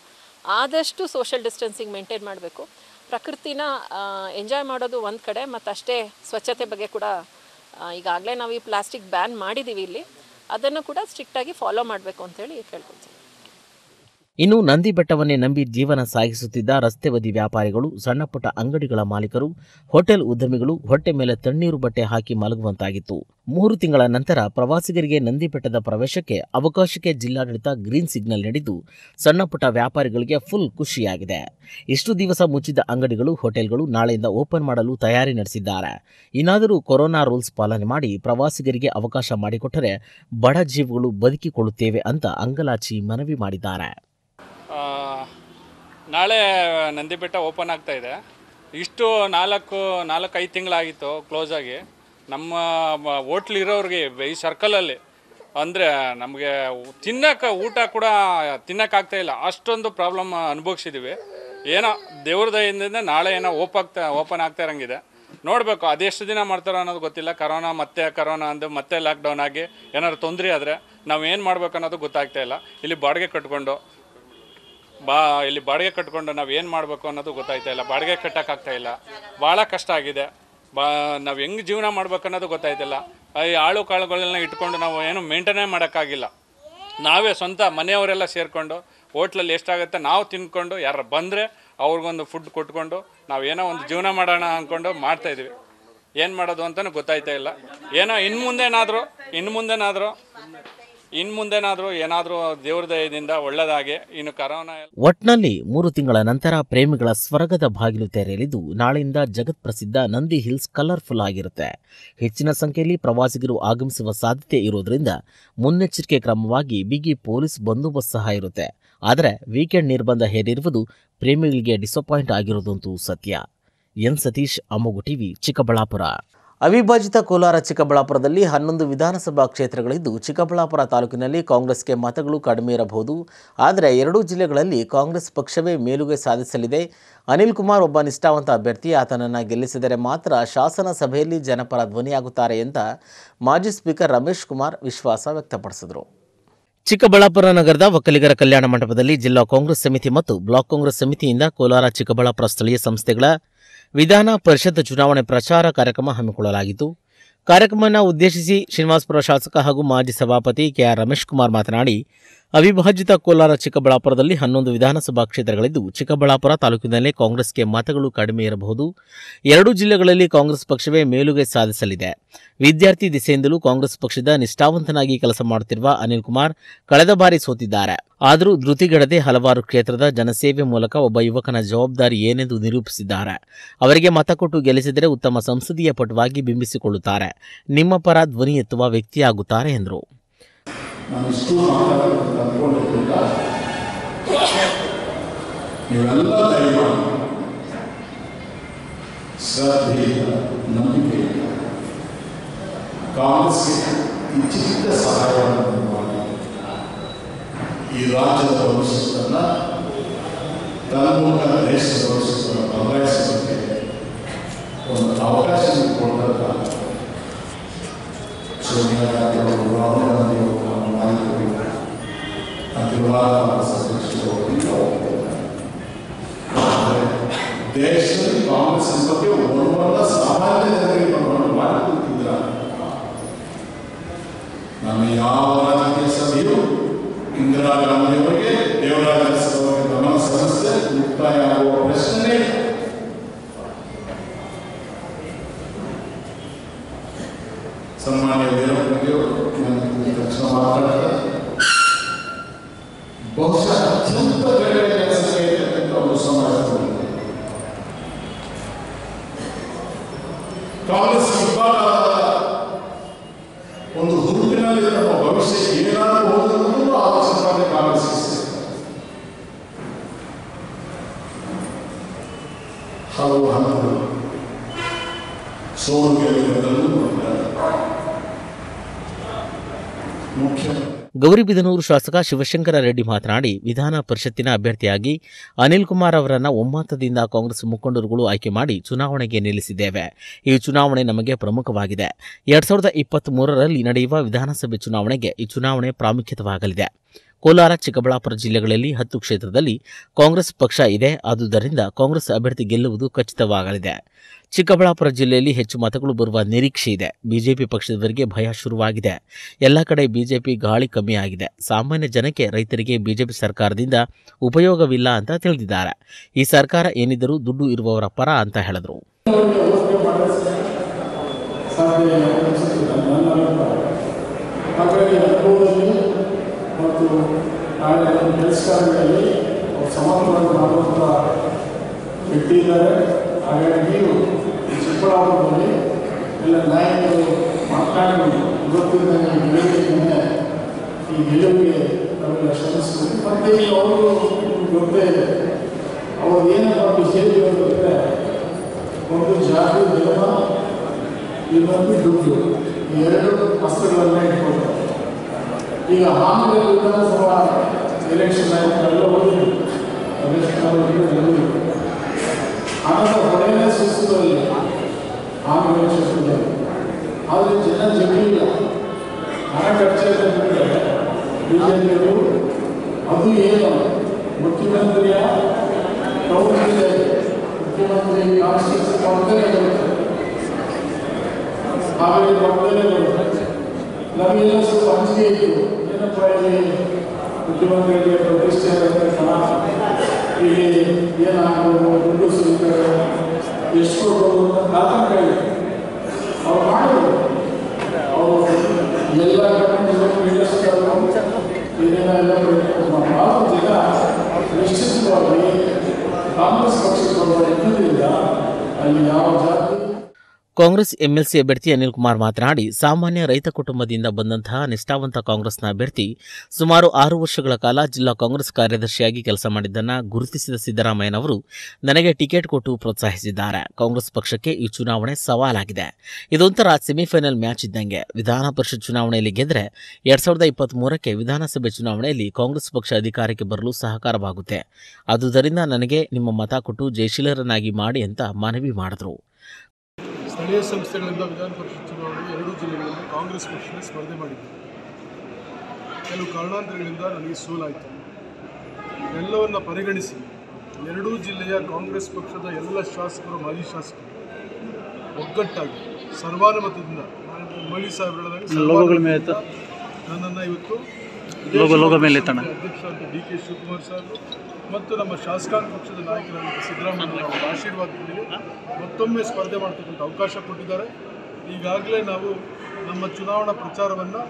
ಆದಷ್ಟು ಸೋಷಿಯಲ್ ಡಿಸ್ಟೆನ್ಸಿಂಗ್ ಮೇಂಟೈನ್ ಮಾಡಬೇಕು ಪ್ರಕೃತಿನ ಎಂಜಾಯ್ ಮಾಡೋದು ಒಂದು ಕಡೆ ಮತ್ತು ಅಷ್ಟೇ ಸ್ವಚ್ಛತೆ ಬಗ್ಗೆ ಕೂಡ ಈಗಾಗಲೇ ನಾವು ಈ ಪ್ಲಾಸ್ಟಿಕ್ ಬ್ಯಾನ್ ಮಾಡಿದ್ದೀವಿ ಇಲ್ಲಿ ಅದನ್ನು ಕೂಡ ಸ್ಟ್ರಿಕ್ಟಾಗಿ ಫಾಲೋ ಮಾಡಬೇಕು ಅಂತೇಳಿ ಕೇಳ್ಕೊಳ್ತೀನಿ ಇನ್ನು ನಂದಿ ಬೆಟ್ಟವನ್ನೇ ನಂಬಿ ಜೀವನ ಸಾಗಿಸುತ್ತಿದ್ದ ರಸ್ತೆ ಬದಿ ವ್ಯಾಪಾರಿಗಳು ಸಣ್ಣಪುಟ್ಟ ಅಂಗಡಿಗಳ ಮಾಲೀಕರು ಹೋಟೆಲ್ ಉದ್ಯಮಿಗಳು ಹೊಟ್ಟೆ ಮೇಲೆ ತಣ್ಣೀರು ಬಟ್ಟೆ ಹಾಕಿ ಮಲಗುವಂತಾಗಿತ್ತು ಮೂರು ತಿಂಗಳ ನಂತರ ಪ್ರವಾಸಿಗರಿಗೆ ನಂದಿ ಬೆಟ್ಟದ ಪ್ರವೇಶಕ್ಕೆ ಅವಕಾಶಕ್ಕೆ ಜಿಲ್ಲಾಡಳಿತ ಗ್ರೀನ್ ಸಿಗ್ನಲ್ ನೀಡಿದ್ದು ಸಣ್ಣಪುಟ್ಟ ವ್ಯಾಪಾರಿಗಳಿಗೆ ಫುಲ್ ಖುಷಿಯಾಗಿದೆ ಇಷ್ಟು ದಿವಸ ಮುಚ್ಚಿದ ಅಂಗಡಿಗಳು ಹೋಟೆಲ್ಗಳು ನಾಳೆಯಿಂದ ಓಪನ್ ಮಾಡಲು ತಯಾರಿ ನಡೆಸಿದ್ದಾರೆ ಇನ್ನಾದರೂ ಕೊರೋನಾ ರೂಲ್ಸ್ ಪಾಲನೆ ಮಾಡಿ ಪ್ರವಾಸಿಗರಿಗೆ ಅವಕಾಶ ಮಾಡಿಕೊಟ್ಟರೆ ಬಡ ಜೀವಗಳು ಬದುಕಿಕೊಳ್ಳುತ್ತೇವೆ ಅಂತ ಅಂಗಲಾಚಿ ಮನವಿ ಮಾಡಿದ್ದಾರೆ ಆ, ನಾಳೆ ನಂದಿ ಬೆಟ್ಟ ಓಪನ್ ಆಗ್ತಾ ಇದೆ ಇಷ್ಟು ನಾಲ್ಕು ನಾಲ್ಕು ಐದು ತಿಂಗಳಾಗಿತ್ತು ಕ್ಲೋಸ್ ಆಗಿ ನಮ್ಮ ಹೋಟ್ಲ್ ಇರೋರಿಗೆ ಈ ಸರ್ಕಲಲ್ಲಿ ಅಂದರೆ ನಮಗೆ ತಿನ್ನಕ್ಕೆ ಊಟ ಕೂಡ ತಿನ್ನಕ್ಕಾಗ್ತಾ ಇಲ್ಲ ಅಷ್ಟೊಂದು ಪ್ರಾಬ್ಲಮ್ ಅನುಭವಿಸಿದ್ದೀವಿ ಏನೋ ದೇವ್ರ ದಯಿಂದ ನಾಳೆ ಏನೋ ಓಪ್ ಆಗ್ತಾ ಓಪನ್ ಆಗ್ತಾ ಇರಂಗಿದೆ ನೋಡಬೇಕು ಅದೆಷ್ಟು ದಿನ ಮಾಡ್ತಾರೋ ಅನ್ನೋದು ಗೊತ್ತಿಲ್ಲ ಕರೋನಾ ಮತ್ತೆ ಕರೋನಾ ಅಂದು ಮತ್ತೆ ಲಾಕ್ಡೌನ್ ಆಗಿ ಏನಾದ್ರು ತೊಂದರೆ ಆದರೆ ನಾವು ಏನು ಮಾಡ್ಬೇಕು ಅನ್ನೋದು ಗೊತ್ತಾಗ್ತಾ ಇಲ್ಲ ಇಲ್ಲಿ ಬಾಡಿಗೆ ಕಟ್ಕೊಂಡು ಬಾ ಇಲ್ಲಿ ಬಾಡಿಗೆ ಕಟ್ಕೊಂಡು ನಾವು ಏನು ಮಾಡಬೇಕು ಅನ್ನೋದು ಗೊತ್ತಾಯ್ತಾ ಇಲ್ಲ ಬಾಡಿಗೆ ಕಟ್ಟೋಕ್ಕಾಗ್ತಾ ಇಲ್ಲ ಭಾಳ ಕಷ್ಟ ಆಗಿದೆ ಬಾ ನಾವು ಹೆಂಗೆ ಜೀವನ ಮಾಡ್ಬೇಕು ಅನ್ನೋದು ಗೊತ್ತಾಯ್ತಿಲ್ಲ ಈ ಆಳು ಕಾಳುಗಳನ್ನ ಇಟ್ಕೊಂಡು ನಾವು ಏನು ಮೇಂಟೈನೇ ಮಾಡೋಕ್ಕಾಗಿಲ್ಲ ನಾವೇ ಸ್ವಂತ ಮನೆಯವರೆಲ್ಲ ಸೇರಿಕೊಂಡು ಹೋಟ್ಲಲ್ಲಿ ಎಷ್ಟಾಗುತ್ತೆ ನಾವು ತಿನ್ಕೊಂಡು ಯಾರು ಬಂದರೆ ಅವ್ರಿಗೊಂದು ಫುಡ್ ಕೊಟ್ಕೊಂಡು ನಾವು ಏನೋ ಒಂದು ಜೀವನ ಮಾಡೋಣ ಅಂದ್ಕೊಂಡು ಮಾಡ್ತಾಯಿದ್ವಿ ಏನು ಮಾಡೋದು ಅಂತಲೂ ಗೊತ್ತಾಯ್ತಾ ಇಲ್ಲ ಏನೋ ಇನ್ನು ಮುಂದೇನಾದರೂ ಇನ್ನು ಮುಂದೇನಾದರೂ ಇನ್ನು ಮುಂದೇನಾದರೂ ಏನಾದರೂ ದೇವ್ರ ದಯದಿಂದ ಒಳ್ಳೆಯದಾಗಿ ಇನ್ನು ಕರೋನಾ ಒಟ್ನಲ್ಲಿ ಮೂರು ತಿಂಗಳ ನಂತರ ಪ್ರೇಮಿಗಳ ಸ್ವರ್ಗದ ಬಾಗಿಲು ತೆರೆಯಲಿದ್ದು ನಾಳೆಯಿಂದ ಜಗತ್ ಪ್ರಸಿದ್ಧ ನಂದಿ ಹಿಲ್ಸ್ ಕಲರ್ಫುಲ್ ಆಗಿರುತ್ತೆ ಹೆಚ್ಚಿನ ಸಂಖ್ಯೆಯಲ್ಲಿ ಪ್ರವಾಸಿಗರು ಆಗಮಿಸುವ ಸಾಧ್ಯತೆ ಇರೋದ್ರಿಂದ ಮುನ್ನೆಚ್ಚರಿಕೆ ಕ್ರಮವಾಗಿ ಬಿಗಿ ಪೊಲೀಸ್ ಬಂದೋಬಸ್ತ್ ಸಹ ಇರುತ್ತೆ ಆದರೆ ವೀಕೆಂಡ್ ನಿರ್ಬಂಧ ಹೇರಿರುವುದು ಪ್ರೇಮಿಗಳಿಗೆ ಡಿಸಪಾಯಿಂಟ್ ಆಗಿರೋದಂತೂ ಸತ್ಯ ಎನ್ ಸತೀಶ್ ಅಮೋಗು ಟಿವಿ ಚಿಕ್ಕಬಳ್ಳಾಪುರ ಅವಿಭಜಿತ ಕೋಲಾರ ಚಿಕ್ಕಬಳ್ಳಾಪುರದಲ್ಲಿ ಹನ್ನೊಂದು ವಿಧಾನಸಭಾ ಕ್ಷೇತ್ರಗಳಿದ್ದು ಚಿಕ್ಕಬಳ್ಳಾಪುರ ತಾಲೂಕಿನಲ್ಲಿ ಕಾಂಗ್ರೆಸ್ಗೆ ಮತಗಳು ಕಡಿಮೆ ಇರಬಹುದು ಆದರೆ ಎರಡೂ ಜಿಲ್ಲೆಗಳಲ್ಲಿ ಕಾಂಗ್ರೆಸ್ ಪಕ್ಷವೇ ಮೇಲುಗೈ ಸಾಧಿಸಲಿದೆ ಅನಿಲ್ ಕುಮಾರ್ ಒಬ್ಬ ನಿಷ್ಠಾವಂತ ಅಭ್ಯರ್ಥಿ ಆತನನ್ನು ಗೆಲ್ಲಿಸಿದರೆ ಮಾತ್ರ ಶಾಸನ ಸಭೆಯಲ್ಲಿ ಜನಪರ ಧ್ವನಿಯಾಗುತ್ತಾರೆ ಅಂತ ಮಾಜಿ ಸ್ಪೀಕರ್ ರಮೇಶ್ ಕುಮಾರ್ ವಿಶ್ವಾಸ ವ್ಯಕ್ತಪಡಿಸಿದರು ಚಿಕ್ಕಬಳ್ಳಾಪುರ ನಗರದ ಒಕ್ಕಲಿಗರ ಕಲ್ಯಾಣ ಮಂಟಪದಲ್ಲಿ ಜಿಲ್ಲಾ ಕಾಂಗ್ರೆಸ್ ಸಮಿತಿ ಮತ್ತು ಬ್ಲಾಕ್ ಕಾಂಗ್ರೆಸ್ ಸಮಿತಿಯಿಂದ ಕೋಲಾರ ಚಿಕ್ಕಬಳ್ಳಾಪುರ ಸ್ಥಳೀಯ ಸಂಸ್ಥೆಗಳ ವಿಧಾನ ಪರಿಷತ್ ಚುನಾವಣೆ ಪ್ರಚಾರ ಕಾರ್ಯಕ್ರಮ ಹಮ್ಮಿಕೊಳ್ಳಲಾಗಿತ್ತು ಕಾರ್ಯಕ್ರಮವನ್ನು ಉದ್ದೇಶಿಸಿ ಶ್ರೀನಿವಾಸಪುರ ಶಾಸಕ ಹಾಗೂ ಮಾಜಿ ಸಭಾಪತಿ ಕೆಆರ್ ರಮೇಶ್ ಕುಮಾರ್ ಮಾತನಾಡಿ ಅವಿಭಜಿತ ಕೋಲಾರ ಚಿಕ್ಕಬಳ್ಳಾಪುರದಲ್ಲಿ ಹನ್ನೊಂದು ವಿಧಾನಸಭಾ ಕ್ಷೇತ್ರಗಳಿದ್ದು ಚಿಕ್ಕಬಳ್ಳಾಪುರ ತಾಲೂಕಿನಲ್ಲಿ ಕಾಂಗ್ರೆಸ್ಗೆ ಮತಗಳು ಕಡಿಮೆ ಇರಬಹುದು ಎರಡೂ ಜಿಲ್ಲೆಗಳಲ್ಲಿ ಕಾಂಗ್ರೆಸ್ ಪಕ್ಷವೇ ಮೇಲುಗೈ ಸಾಧಿಸಲಿದೆ ವಿದ್ಯಾರ್ಥಿ ದಿಸೆಯಿಂದಲೂ ಕಾಂಗ್ರೆಸ್ ಪಕ್ಷದ ನಿಷ್ಠಾವಂತನಾಗಿ ಕೆಲಸ ಮಾಡುತ್ತಿರುವ ಅನಿಲ್ ಕುಮಾರ್ ಕಳೆದ ಬಾರಿ ಸೋತಿದ್ದಾರೆ ಆದರೂ ಧೃತಿಗೆಡದೆ ಹಲವಾರು ಕ್ಷೇತ್ರದ ಜನಸೇವೆ ಮೂಲಕ ಒಬ್ಬ ಯುವಕನ ಜವಾಬ್ದಾರಿ ಏನೆಂದು ನಿರೂಪಿಸಿದ್ದಾರೆ ಅವರಿಗೆ ಮತ ಕೊಟ್ಟು ಗೆಲ್ಲಿಸಿದರೆ ಉತ್ತಮ ಸಂಸದೀಯ ಪಟುವಾಗಿ ಬಿಂಬಿಸಿಕೊಳ್ಳುತ್ತಾರೆ ನಿಮ್ಮ ಪರ ಧ್ವನಿ ಎತ್ತುವ ವ್ಯಕ್ತಿಯಾಗುತ್ತಾರೆ ಎಂದರು ನಾನು ಇಷ್ಟು ಮಾತಾಡೋದು ಅಂದ್ಕೊಂಡಿದ್ದಿಲ್ಲ ನೀವೆಲ್ಲ ದಯಮಾಡಿ ಶ್ರದ್ಧೆಯಿಂದ ನಂಬಿಕೆಯಿಂದ ಕಾಂಗ್ರೆಸ್ಗೆ ಈ ಚಿಕ್ಕ ಸಹಾಯವನ್ನು ಮಾಡಿ ಈ ರಾಜ್ಯದ ಭವಿಷ್ಯವನ್ನು ತನ್ನ ಮೂಲಕ ದೇಶದ ಭವಿಷ್ಯವನ್ನು ಬದಲಾಯಿಸೋದಕ್ಕೆ ಒಂದು ಅವಕಾಶ ಕೊಟ್ಟಂತ ಸೋನಿಯಾ ಗಾಂಧಿ ಅವರು ರಾಹುಲ್ ಗಾಂಧಿ ಅವರು ನಮ್ಮ ನಾಯಕರು ಅತಿವಾದ ಸದಸ್ಯರು ಎಲ್ಲ ಒಪ್ಪಿದ್ದಾರೆ. ಆದರೆ ದೇಶದಲ್ಲಿ ಕಾಂಗ್ರೆಸ್ ಬಗ್ಗೆ ಒಬ್ಬರನ್ನ ಸಾಮಾನ್ಯ ಜನರಿಗೆ ಬರವನ್ನು ಮಾಡಿಕೊಡ್ತಿದ್ರ ನಮ್ಮ ಯಾವ ರಾಜಕೀಯ ಸಭೆಯು ಇಂದಿರಾ ಗಾಂಧಿ ಅವರಿಗೆ ದೇವರಾಜ ಅವರಿಗೆ ಗಮನ ಸಲ್ಲಿಸದೆ ಮುಕ್ತಾಯ ಆಗುವ ಪ್ರಶ್ನೆ ಇಲ್ಲ. ಸನ್ಮಾನ್ಯ ವೀರಪ್ಪನಿಗೆ ನನ್ನ ತಕ್ಷಣ ಮಾತಾಡ್ತಾರೆ ಬಹುಶಃ ಅತ್ಯಂತ ಬೇರೆ ಕೆಲಸಕ್ಕೆ ಇರತಕ್ಕಂಥ ಒಂದು ಸಮಾಜದಲ್ಲಿ ಕಾಂಗ್ರೆಸ್ ಇಬ್ಬಾಗ ಒಂದು ಹುರುಪಿನಲ್ಲಿ ನಮ್ಮ ಭವಿಷ್ಯ ಏನಾದರೂ ಹೋಗುವುದು ಆಲೋಚನೆ ಮಾಡಿ ಕಾಂಗ್ರೆಸ್ ಹಲವು ಹಂತಗಳು ಸೋಲು ಗೆಲುವುದನ್ನು ಮುಖ್ಯ ಗೌರಿಬಿದನೂರು ಶಾಸಕ ಶಿವಶಂಕರ ರೆಡ್ಡಿ ಮಾತನಾಡಿ ವಿಧಾನ ಪರಿಷತ್ತಿನ ಅಭ್ಯರ್ಥಿಯಾಗಿ ಅನಿಲ್ ಕುಮಾರ್ ಅವರನ್ನು ಒಮ್ಮತದಿಂದ ಕಾಂಗ್ರೆಸ್ ಮುಖಂಡರುಗಳು ಆಯ್ಕೆ ಮಾಡಿ ಚುನಾವಣೆಗೆ ನಿಲ್ಲಿಸಿದ್ದೇವೆ ಈ ಚುನಾವಣೆ ನಮಗೆ ಪ್ರಮುಖವಾಗಿದೆ ಎರಡ್ ಸಾವಿರದ ಇಪ್ಪತ್ತ್ ಮೂರರಲ್ಲಿ ನಡೆಯುವ ವಿಧಾನಸಭೆ ಚುನಾವಣೆಗೆ ಈ ಚುನಾವಣೆ ಪ್ರಾಮುಖ್ಯತವಾಗಲಿದೆ ಕೋಲಾರ ಚಿಕ್ಕಬಳ್ಳಾಪುರ ಜಿಲ್ಲೆಗಳಲ್ಲಿ ಹತ್ತು ಕ್ಷೇತ್ರದಲ್ಲಿ ಕಾಂಗ್ರೆಸ್ ಪಕ್ಷ ಇದೆ ಆದುದರಿಂದ ಕಾಂಗ್ರೆಸ್ ಅಭ್ಯರ್ಥಿ ಗೆಲ್ಲುವುದು ಖಚಿತವಾಗಲಿದೆ ಚಿಕ್ಕಬಳ್ಳಾಪುರ ಜಿಲ್ಲೆಯಲ್ಲಿ ಹೆಚ್ಚು ಮತಗಳು ಬರುವ ನಿರೀಕ್ಷೆ ಇದೆ ಬಿಜೆಪಿ ಪಕ್ಷದವರಿಗೆ ಭಯ ಶುರುವಾಗಿದೆ ಎಲ್ಲ ಕಡೆ ಬಿಜೆಪಿ ಗಾಳಿ ಕಮ್ಮಿಯಾಗಿದೆ ಸಾಮಾನ್ಯ ಜನಕ್ಕೆ ರೈತರಿಗೆ ಬಿಜೆಪಿ ಸರ್ಕಾರದಿಂದ ಉಪಯೋಗವಿಲ್ಲ ಅಂತ ತಿಳಿದಿದ್ದಾರೆ ಈ ಸರ್ಕಾರ ಏನಿದ್ದರೂ ದುಡ್ಡು ಇರುವವರ ಪರ ಅಂತ ಹೇಳಿದರು ಸಾಧ್ಯ ಇಲ್ಲ ಅನಿಸುತ್ತೆ ನನ್ನ ಅಭಿಪ್ರಾಯ ಹಾಗಾಗಿ ಅನುಭವದಲ್ಲಿ ಮತ್ತು ನಾಳೆ ನಮ್ಮ ಕೆಲಸ ಕಾರ್ಯಗಳಲ್ಲಿ ಅವ್ರು ಸಮರ್ಥವಾಗಿ ಮಾಡುವಂಥ ವ್ಯಕ್ತಿ ಇದ್ದಾರೆ ಹಾಗಾಗಿ ನೀವು ಈ ಚಿಕ್ಕಬಳ್ಳಾಪುರದಲ್ಲಿ ಎಲ್ಲ ನಾಯಕರು ಮಾತನಾಡಿ ಇವತ್ತಿನ ಗೆಲುವಿಗೆ ಈ ಗೆಲುವಿಗೆ ನಾವೆಲ್ಲ ಶ್ರಮಿಸ್ತೀವಿ ಮತ್ತು ಈಗ ಅವರು ನಿಮ್ಗೆ ಗೊತ್ತೇ ಇದೆ ಅವರು ಏನಪ್ಪ ಬಿಹೇವಿಯರ್ ಅಂದರೆ ಒಂದು ಜಾತಿ ಧರ್ಮ ಇನ್ನೊಂದು ದುಡ್ಡು ಈ ಎರಡು ಅಸ್ತ್ರಗಳನ್ನ ಇಟ್ಕೊಂಡು ಈಗ ಹಾನಗಲ್ ವಿಧಾನಸಭಾ ಎಲೆಕ್ಷನ್ ಆಯ್ತಲ್ಲ ಹೋಗಿ ಎಲೆಕ್ಷನ್ ಆಗೋದು ಹಣದ ಹೊಡೆಯೇ ಸುಸ್ತಲ್ಲಿ ಹಾನಗಲ್ ಕ್ಷೇತ್ರದಲ್ಲಿ ಆದರೆ ಜನ ಜಗ್ಗಿಲ್ಲ ಹಣ ಖರ್ಚಾಯ್ತು ಬಿಟ್ಟರೆ ಬಿಜೆಪಿಯವರು ಅದು ಏನು ಮುಖ್ಯಮಂತ್ರಿಯ ಕೌನ್ಸಿಲ್ ಮುಖ್ಯಮಂತ್ರಿ ಕಾನ್ಸ್ಟಿಟ್ಯೂನ್ಸಿ ಪಕ್ಕದಲ್ಲೇ ಬರುತ್ತೆ ಹಾಗಾಗಿ ಪಕ್ಕದಲ್ಲೇ ಬರುತ್ತೆ ನಮಗೆಲ್ಲ ಸ್ವಲ್ಪ ಅಂಜಿಕೆ ಇತ್ತು ಏನಪ್ಪ ಇಲ್ಲಿ ಮುಖ್ಯಮಂತ್ರಿಗೆ ಪ್ರತಿಷ್ಠೆ ಇರುತ್ತೆ ಹಣ ಇಲ್ಲಿ ಏನಾಗ್ಬೋದು ದುಡ್ಡು ಸಿಗ್ತಾರೆ ಎಷ್ಟು ಕೊಡ್ಬೋದು ಅಂತ ಆತಂಕ ಇದೆ ಅವ್ರು ಮಾಡಿದ್ರು ಅವರು ಎಲ್ಲ ಕಡೆ ಏನೇನೆಲ್ಲ ಪ್ರಯತ್ನ ಭಾಳ ಜನ ನಿಶ್ಚಿತವಾಗಿ ಕಾಂಗ್ರೆಸ್ ಪಕ್ಷಕ್ಕೆ ಬರುವ ಇದ್ದುದರಿಂದ ಅಲ್ಲಿ ಯಾವ ಜಾತಿ ಕಾಂಗ್ರೆಸ್ ಎಂಎಲ್ಸಿ ಅಭ್ಯರ್ಥಿ ಅನಿಲ್ ಕುಮಾರ್ ಮಾತನಾಡಿ ಸಾಮಾನ್ಯ ರೈತ ಕುಟುಂಬದಿಂದ ಬಂದಂತಹ ನಿಷ್ಠಾವಂತ ಕಾಂಗ್ರೆಸ್ನ ಅಭ್ಯರ್ಥಿ ಸುಮಾರು ಆರು ವರ್ಷಗಳ ಕಾಲ ಜಿಲ್ಲಾ ಕಾಂಗ್ರೆಸ್ ಕಾರ್ಯದರ್ಶಿಯಾಗಿ ಕೆಲಸ ಮಾಡಿದ್ದನ್ನು ಗುರುತಿಸಿದ ಸಿದ್ದರಾಮಯ್ಯನವರು ನನಗೆ ಟಿಕೆಟ್ ಕೊಟ್ಟು ಪ್ರೋತ್ಸಾಹಿಸಿದ್ದಾರೆ ಕಾಂಗ್ರೆಸ್ ಪಕ್ಷಕ್ಕೆ ಈ ಚುನಾವಣೆ ಸವಾಲಾಗಿದೆ ಇದೊಂಥರ ಸೆಮಿಫೈನಲ್ ಮ್ಯಾಚ್ ಇದ್ದಂಗೆ ವಿಧಾನ ಪರಿಷತ್ ಚುನಾವಣೆಯಲ್ಲಿ ಗೆದ್ದರೆ ಎರಡ್ ಸಾವಿರದ ಇಪ್ಪತ್ತ್ಮೂರಕ್ಕೆ ವಿಧಾನಸಭೆ ಚುನಾವಣೆಯಲ್ಲಿ ಕಾಂಗ್ರೆಸ್ ಪಕ್ಷ ಅಧಿಕಾರಕ್ಕೆ ಬರಲು ಸಹಕಾರವಾಗುತ್ತೆ ಆದುದರಿಂದ ನನಗೆ ನಿಮ್ಮ ಮತ ಕೊಟ್ಟು ಜಯಶೀಲರನ್ನಾಗಿ ಮಾಡಿ ಅಂತ ಮನವಿ ಮಾಡಿದರು ಸ್ಥಳೀಯ ಸಂಸ್ಥೆಗಳಿಂದ ವಿಧಾನ ಪರಿಷತ್ ಚುನಾವಣೆಗೆ ಎರಡೂ ಜಿಲ್ಲೆಗಳಲ್ಲಿ ಕಾಂಗ್ರೆಸ್ ಪಕ್ಷದ ಸ್ಪರ್ಧೆ ಮಾಡಿದ್ದೆ ಕೆಲವು ಕಾರಣಾಂತರಗಳಿಂದ ನನಗೆ ಸೋಲಾಯಿತು ಎಲ್ಲವನ್ನು ಪರಿಗಣಿಸಿ ಎರಡೂ ಜಿಲ್ಲೆಯ ಕಾಂಗ್ರೆಸ್ ಪಕ್ಷದ ಎಲ್ಲ ಶಾಸಕರು ಮಾಜಿ ಶಾಸಕರು ಒಗ್ಗಟ್ಟಾಗಿ ಸರ್ವಾನುಮತದಿಂದ ನಾನು ಮಳಿ ಸಾಹೇಬ್ರು ಹೇಳಿದಾಗ ಲೋಗೋಗಳ ಮೇಲೆ ಎತ್ತು. ನನ್ನನ್ನು ಇವತ್ತು ಲೋಗೋ- ಲೋಗೋ ಮೇಲೆ ಎತ್ತಣ. ಅಧ್ಯಕ್ಷ ಅಂತ ಡಿ ಕೆ ಶಿವಕುಮಾರ್ ಸಾಹೇಬರು ಮತ್ತು ನಮ್ಮ ಶಾಸಕಾಂಗ ಪಕ್ಷದ ನಾಯಕರಾದಂಥ ಸಿದ್ದರಾಮಯ್ಯ ಅವರ ಆಶೀರ್ವಾದದೊಂದಿಗೆ ಮತ್ತೊಮ್ಮೆ ಸ್ಪರ್ಧೆ ಮಾಡ್ತಕ್ಕಂಥ ಅವಕಾಶ ಕೊಟ್ಟಿದ್ದಾರೆ ಈಗಾಗಲೇ ನಾವು ನಮ್ಮ ಚುನಾವಣಾ ಪ್ರಚಾರವನ್ನು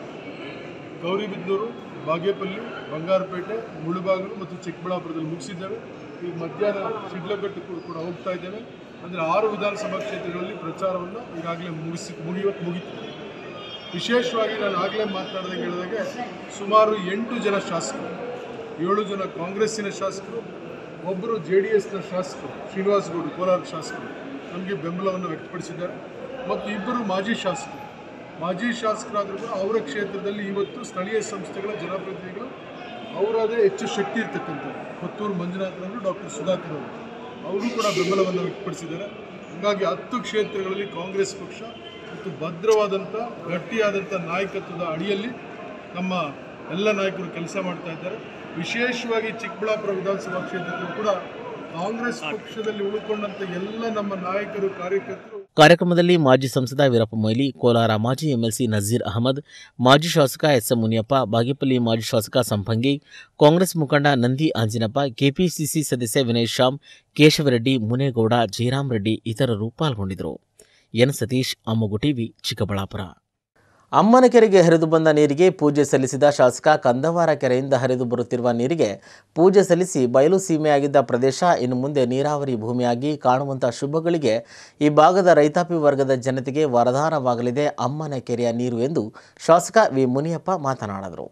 ಗೌರಿಬಿದನೂರು ಬಾಗೇಪಲ್ಲಿ ಬಂಗಾರಪೇಟೆ ಮುಳುಬಾಗಿಲು ಮತ್ತು ಚಿಕ್ಕಬಳ್ಳಾಪುರದಲ್ಲಿ ಮುಗಿಸಿದ್ದೇವೆ ಈಗ ಮಧ್ಯಾಹ್ನ ಶಿಡ್ಲಘಟ್ಟ ಕೂಡ ಹೋಗ್ತಾ ಇದ್ದೇವೆ ಅಂದರೆ ಆರು ವಿಧಾನಸಭಾ ಕ್ಷೇತ್ರಗಳಲ್ಲಿ ಪ್ರಚಾರವನ್ನು ಈಗಾಗಲೇ ಮುಗಿಸಿ ಮುಗಿಯುವತ್ತು ಮುಗಿತು ವಿಶೇಷವಾಗಿ ನಾನು ಆಗಲೇ ಮಾತನಾಡಿದಾಗ ಹೇಳಿದಾಗೆ ಸುಮಾರು ಎಂಟು ಜನ ಶಾಸಕರು ಏಳು ಜನ ಕಾಂಗ್ರೆಸ್ಸಿನ ಶಾಸಕರು ಒಬ್ಬರು ಜೆ ಡಿ ಎಸ್ನ ಶಾಸಕರು ಶ್ರೀನಿವಾಸ್ ಗೌಡ್ರು ಕೋಲಾರ ಶಾಸಕರು ನಮಗೆ ಬೆಂಬಲವನ್ನು ವ್ಯಕ್ತಪಡಿಸಿದ್ದಾರೆ ಮತ್ತು ಇಬ್ಬರು ಮಾಜಿ ಶಾಸಕರು ಮಾಜಿ ಶಾಸಕರಾದರೂ ಕೂಡ ಅವರ ಕ್ಷೇತ್ರದಲ್ಲಿ ಇವತ್ತು ಸ್ಥಳೀಯ ಸಂಸ್ಥೆಗಳ ಜನಪ್ರತಿನಿಧಿಗಳು ಅವರದೇ ಹೆಚ್ಚು ಶಕ್ತಿ ಇರ್ತಕ್ಕಂಥದ್ದು ಕೊತ್ತೂರು ಮಂಜುನಾಥರವರು ಡಾಕ್ಟರ್ ಸುಧಾಕರ್ ಅವರು ಅವರು ಕೂಡ ಬೆಂಬಲವನ್ನು ವ್ಯಕ್ತಪಡಿಸಿದ್ದಾರೆ ಹಾಗಾಗಿ ಹತ್ತು ಕ್ಷೇತ್ರಗಳಲ್ಲಿ ಕಾಂಗ್ರೆಸ್ ಪಕ್ಷ ಮತ್ತು ಭದ್ರವಾದಂಥ ಗಟ್ಟಿಯಾದಂಥ ನಾಯಕತ್ವದ ಅಡಿಯಲ್ಲಿ ನಮ್ಮ ಎಲ್ಲ ನಾಯಕರು ಕೆಲಸ ಮಾಡ್ತಾ ಇದ್ದಾರೆ ವಿಶೇಷವಾಗಿ ಚಿಕ್ಕಬಳ್ಳಾಪುರ ವಿಧಾನಸಭಾ ಕ್ಷೇತ್ರದಲ್ಲೂ ಕೂಡ ಕಾಂಗ್ರೆಸ್ ಪಕ್ಷದಲ್ಲಿ ಉಳ್ಕೊಂಡಂಥ ಎಲ್ಲ ನಮ್ಮ ನಾಯಕರು ಕಾರ್ಯಕರ್ತರು ಕಾರ್ಯಕ್ರಮದಲ್ಲಿ ಮಾಜಿ ಸಂಸದ ವೀರಪ್ಪ ಮೊಯ್ಲಿ ಕೋಲಾರ ಮಾಜಿ ಎಂಎಲ್ಸಿ ನಜೀರ್ ಅಹಮದ್ ಮಾಜಿ ಶಾಸಕ ಎಸ್ ಎಂ ಮುನಿಯಪ್ಪ ಬಾಗೇಪಲ್ಲಿ ಮಾಜಿ ಶಾಸಕ ಸಂಪಂಗಿ ಕಾಂಗ್ರೆಸ್ ಮುಖಂಡ ನಂದಿ ಆಂಜಿನಪ್ಪ ಕೆಪಿಸಿಸಿ ಸದಸ್ಯ ವಿನಯ್ ಶ್ಯಾಮ್ ಕೇಶವರೆಡ್ಡಿ ಮುನೇಗೌಡ ಜಯರಾಮ್ ರೆಡ್ಡಿ ಇತರರು ಪಾಲ್ಗೊಂಡಿದ್ದರು ಎನ್ ಸತೀಶ್ ಅಮ್ಮಗು ಟಿವಿ ಚಿಕ್ಕಬಳ್ಳಾಪುರ ಅಮ್ಮನ ಕೆರೆಗೆ ಹರಿದು ಬಂದ ನೀರಿಗೆ ಪೂಜೆ ಸಲ್ಲಿಸಿದ ಶಾಸಕ ಕಂದವಾರ ಕೆರೆಯಿಂದ ಹರಿದು ಬರುತ್ತಿರುವ ನೀರಿಗೆ ಪೂಜೆ ಸಲ್ಲಿಸಿ ಬಯಲು ಸೀಮೆಯಾಗಿದ್ದ ಪ್ರದೇಶ ಇನ್ನು ಮುಂದೆ ನೀರಾವರಿ ಭೂಮಿಯಾಗಿ ಕಾಣುವಂಥ ಶುಭಗಳಿಗೆ ಈ ಭಾಗದ ರೈತಾಪಿ ವರ್ಗದ ಜನತೆಗೆ ವರದಾನವಾಗಲಿದೆ ಅಮ್ಮನ ಕೆರೆಯ ನೀರು ಎಂದು ಶಾಸಕ ವಿ ಮುನಿಯಪ್ಪ ಮಾತನಾಡಿದರು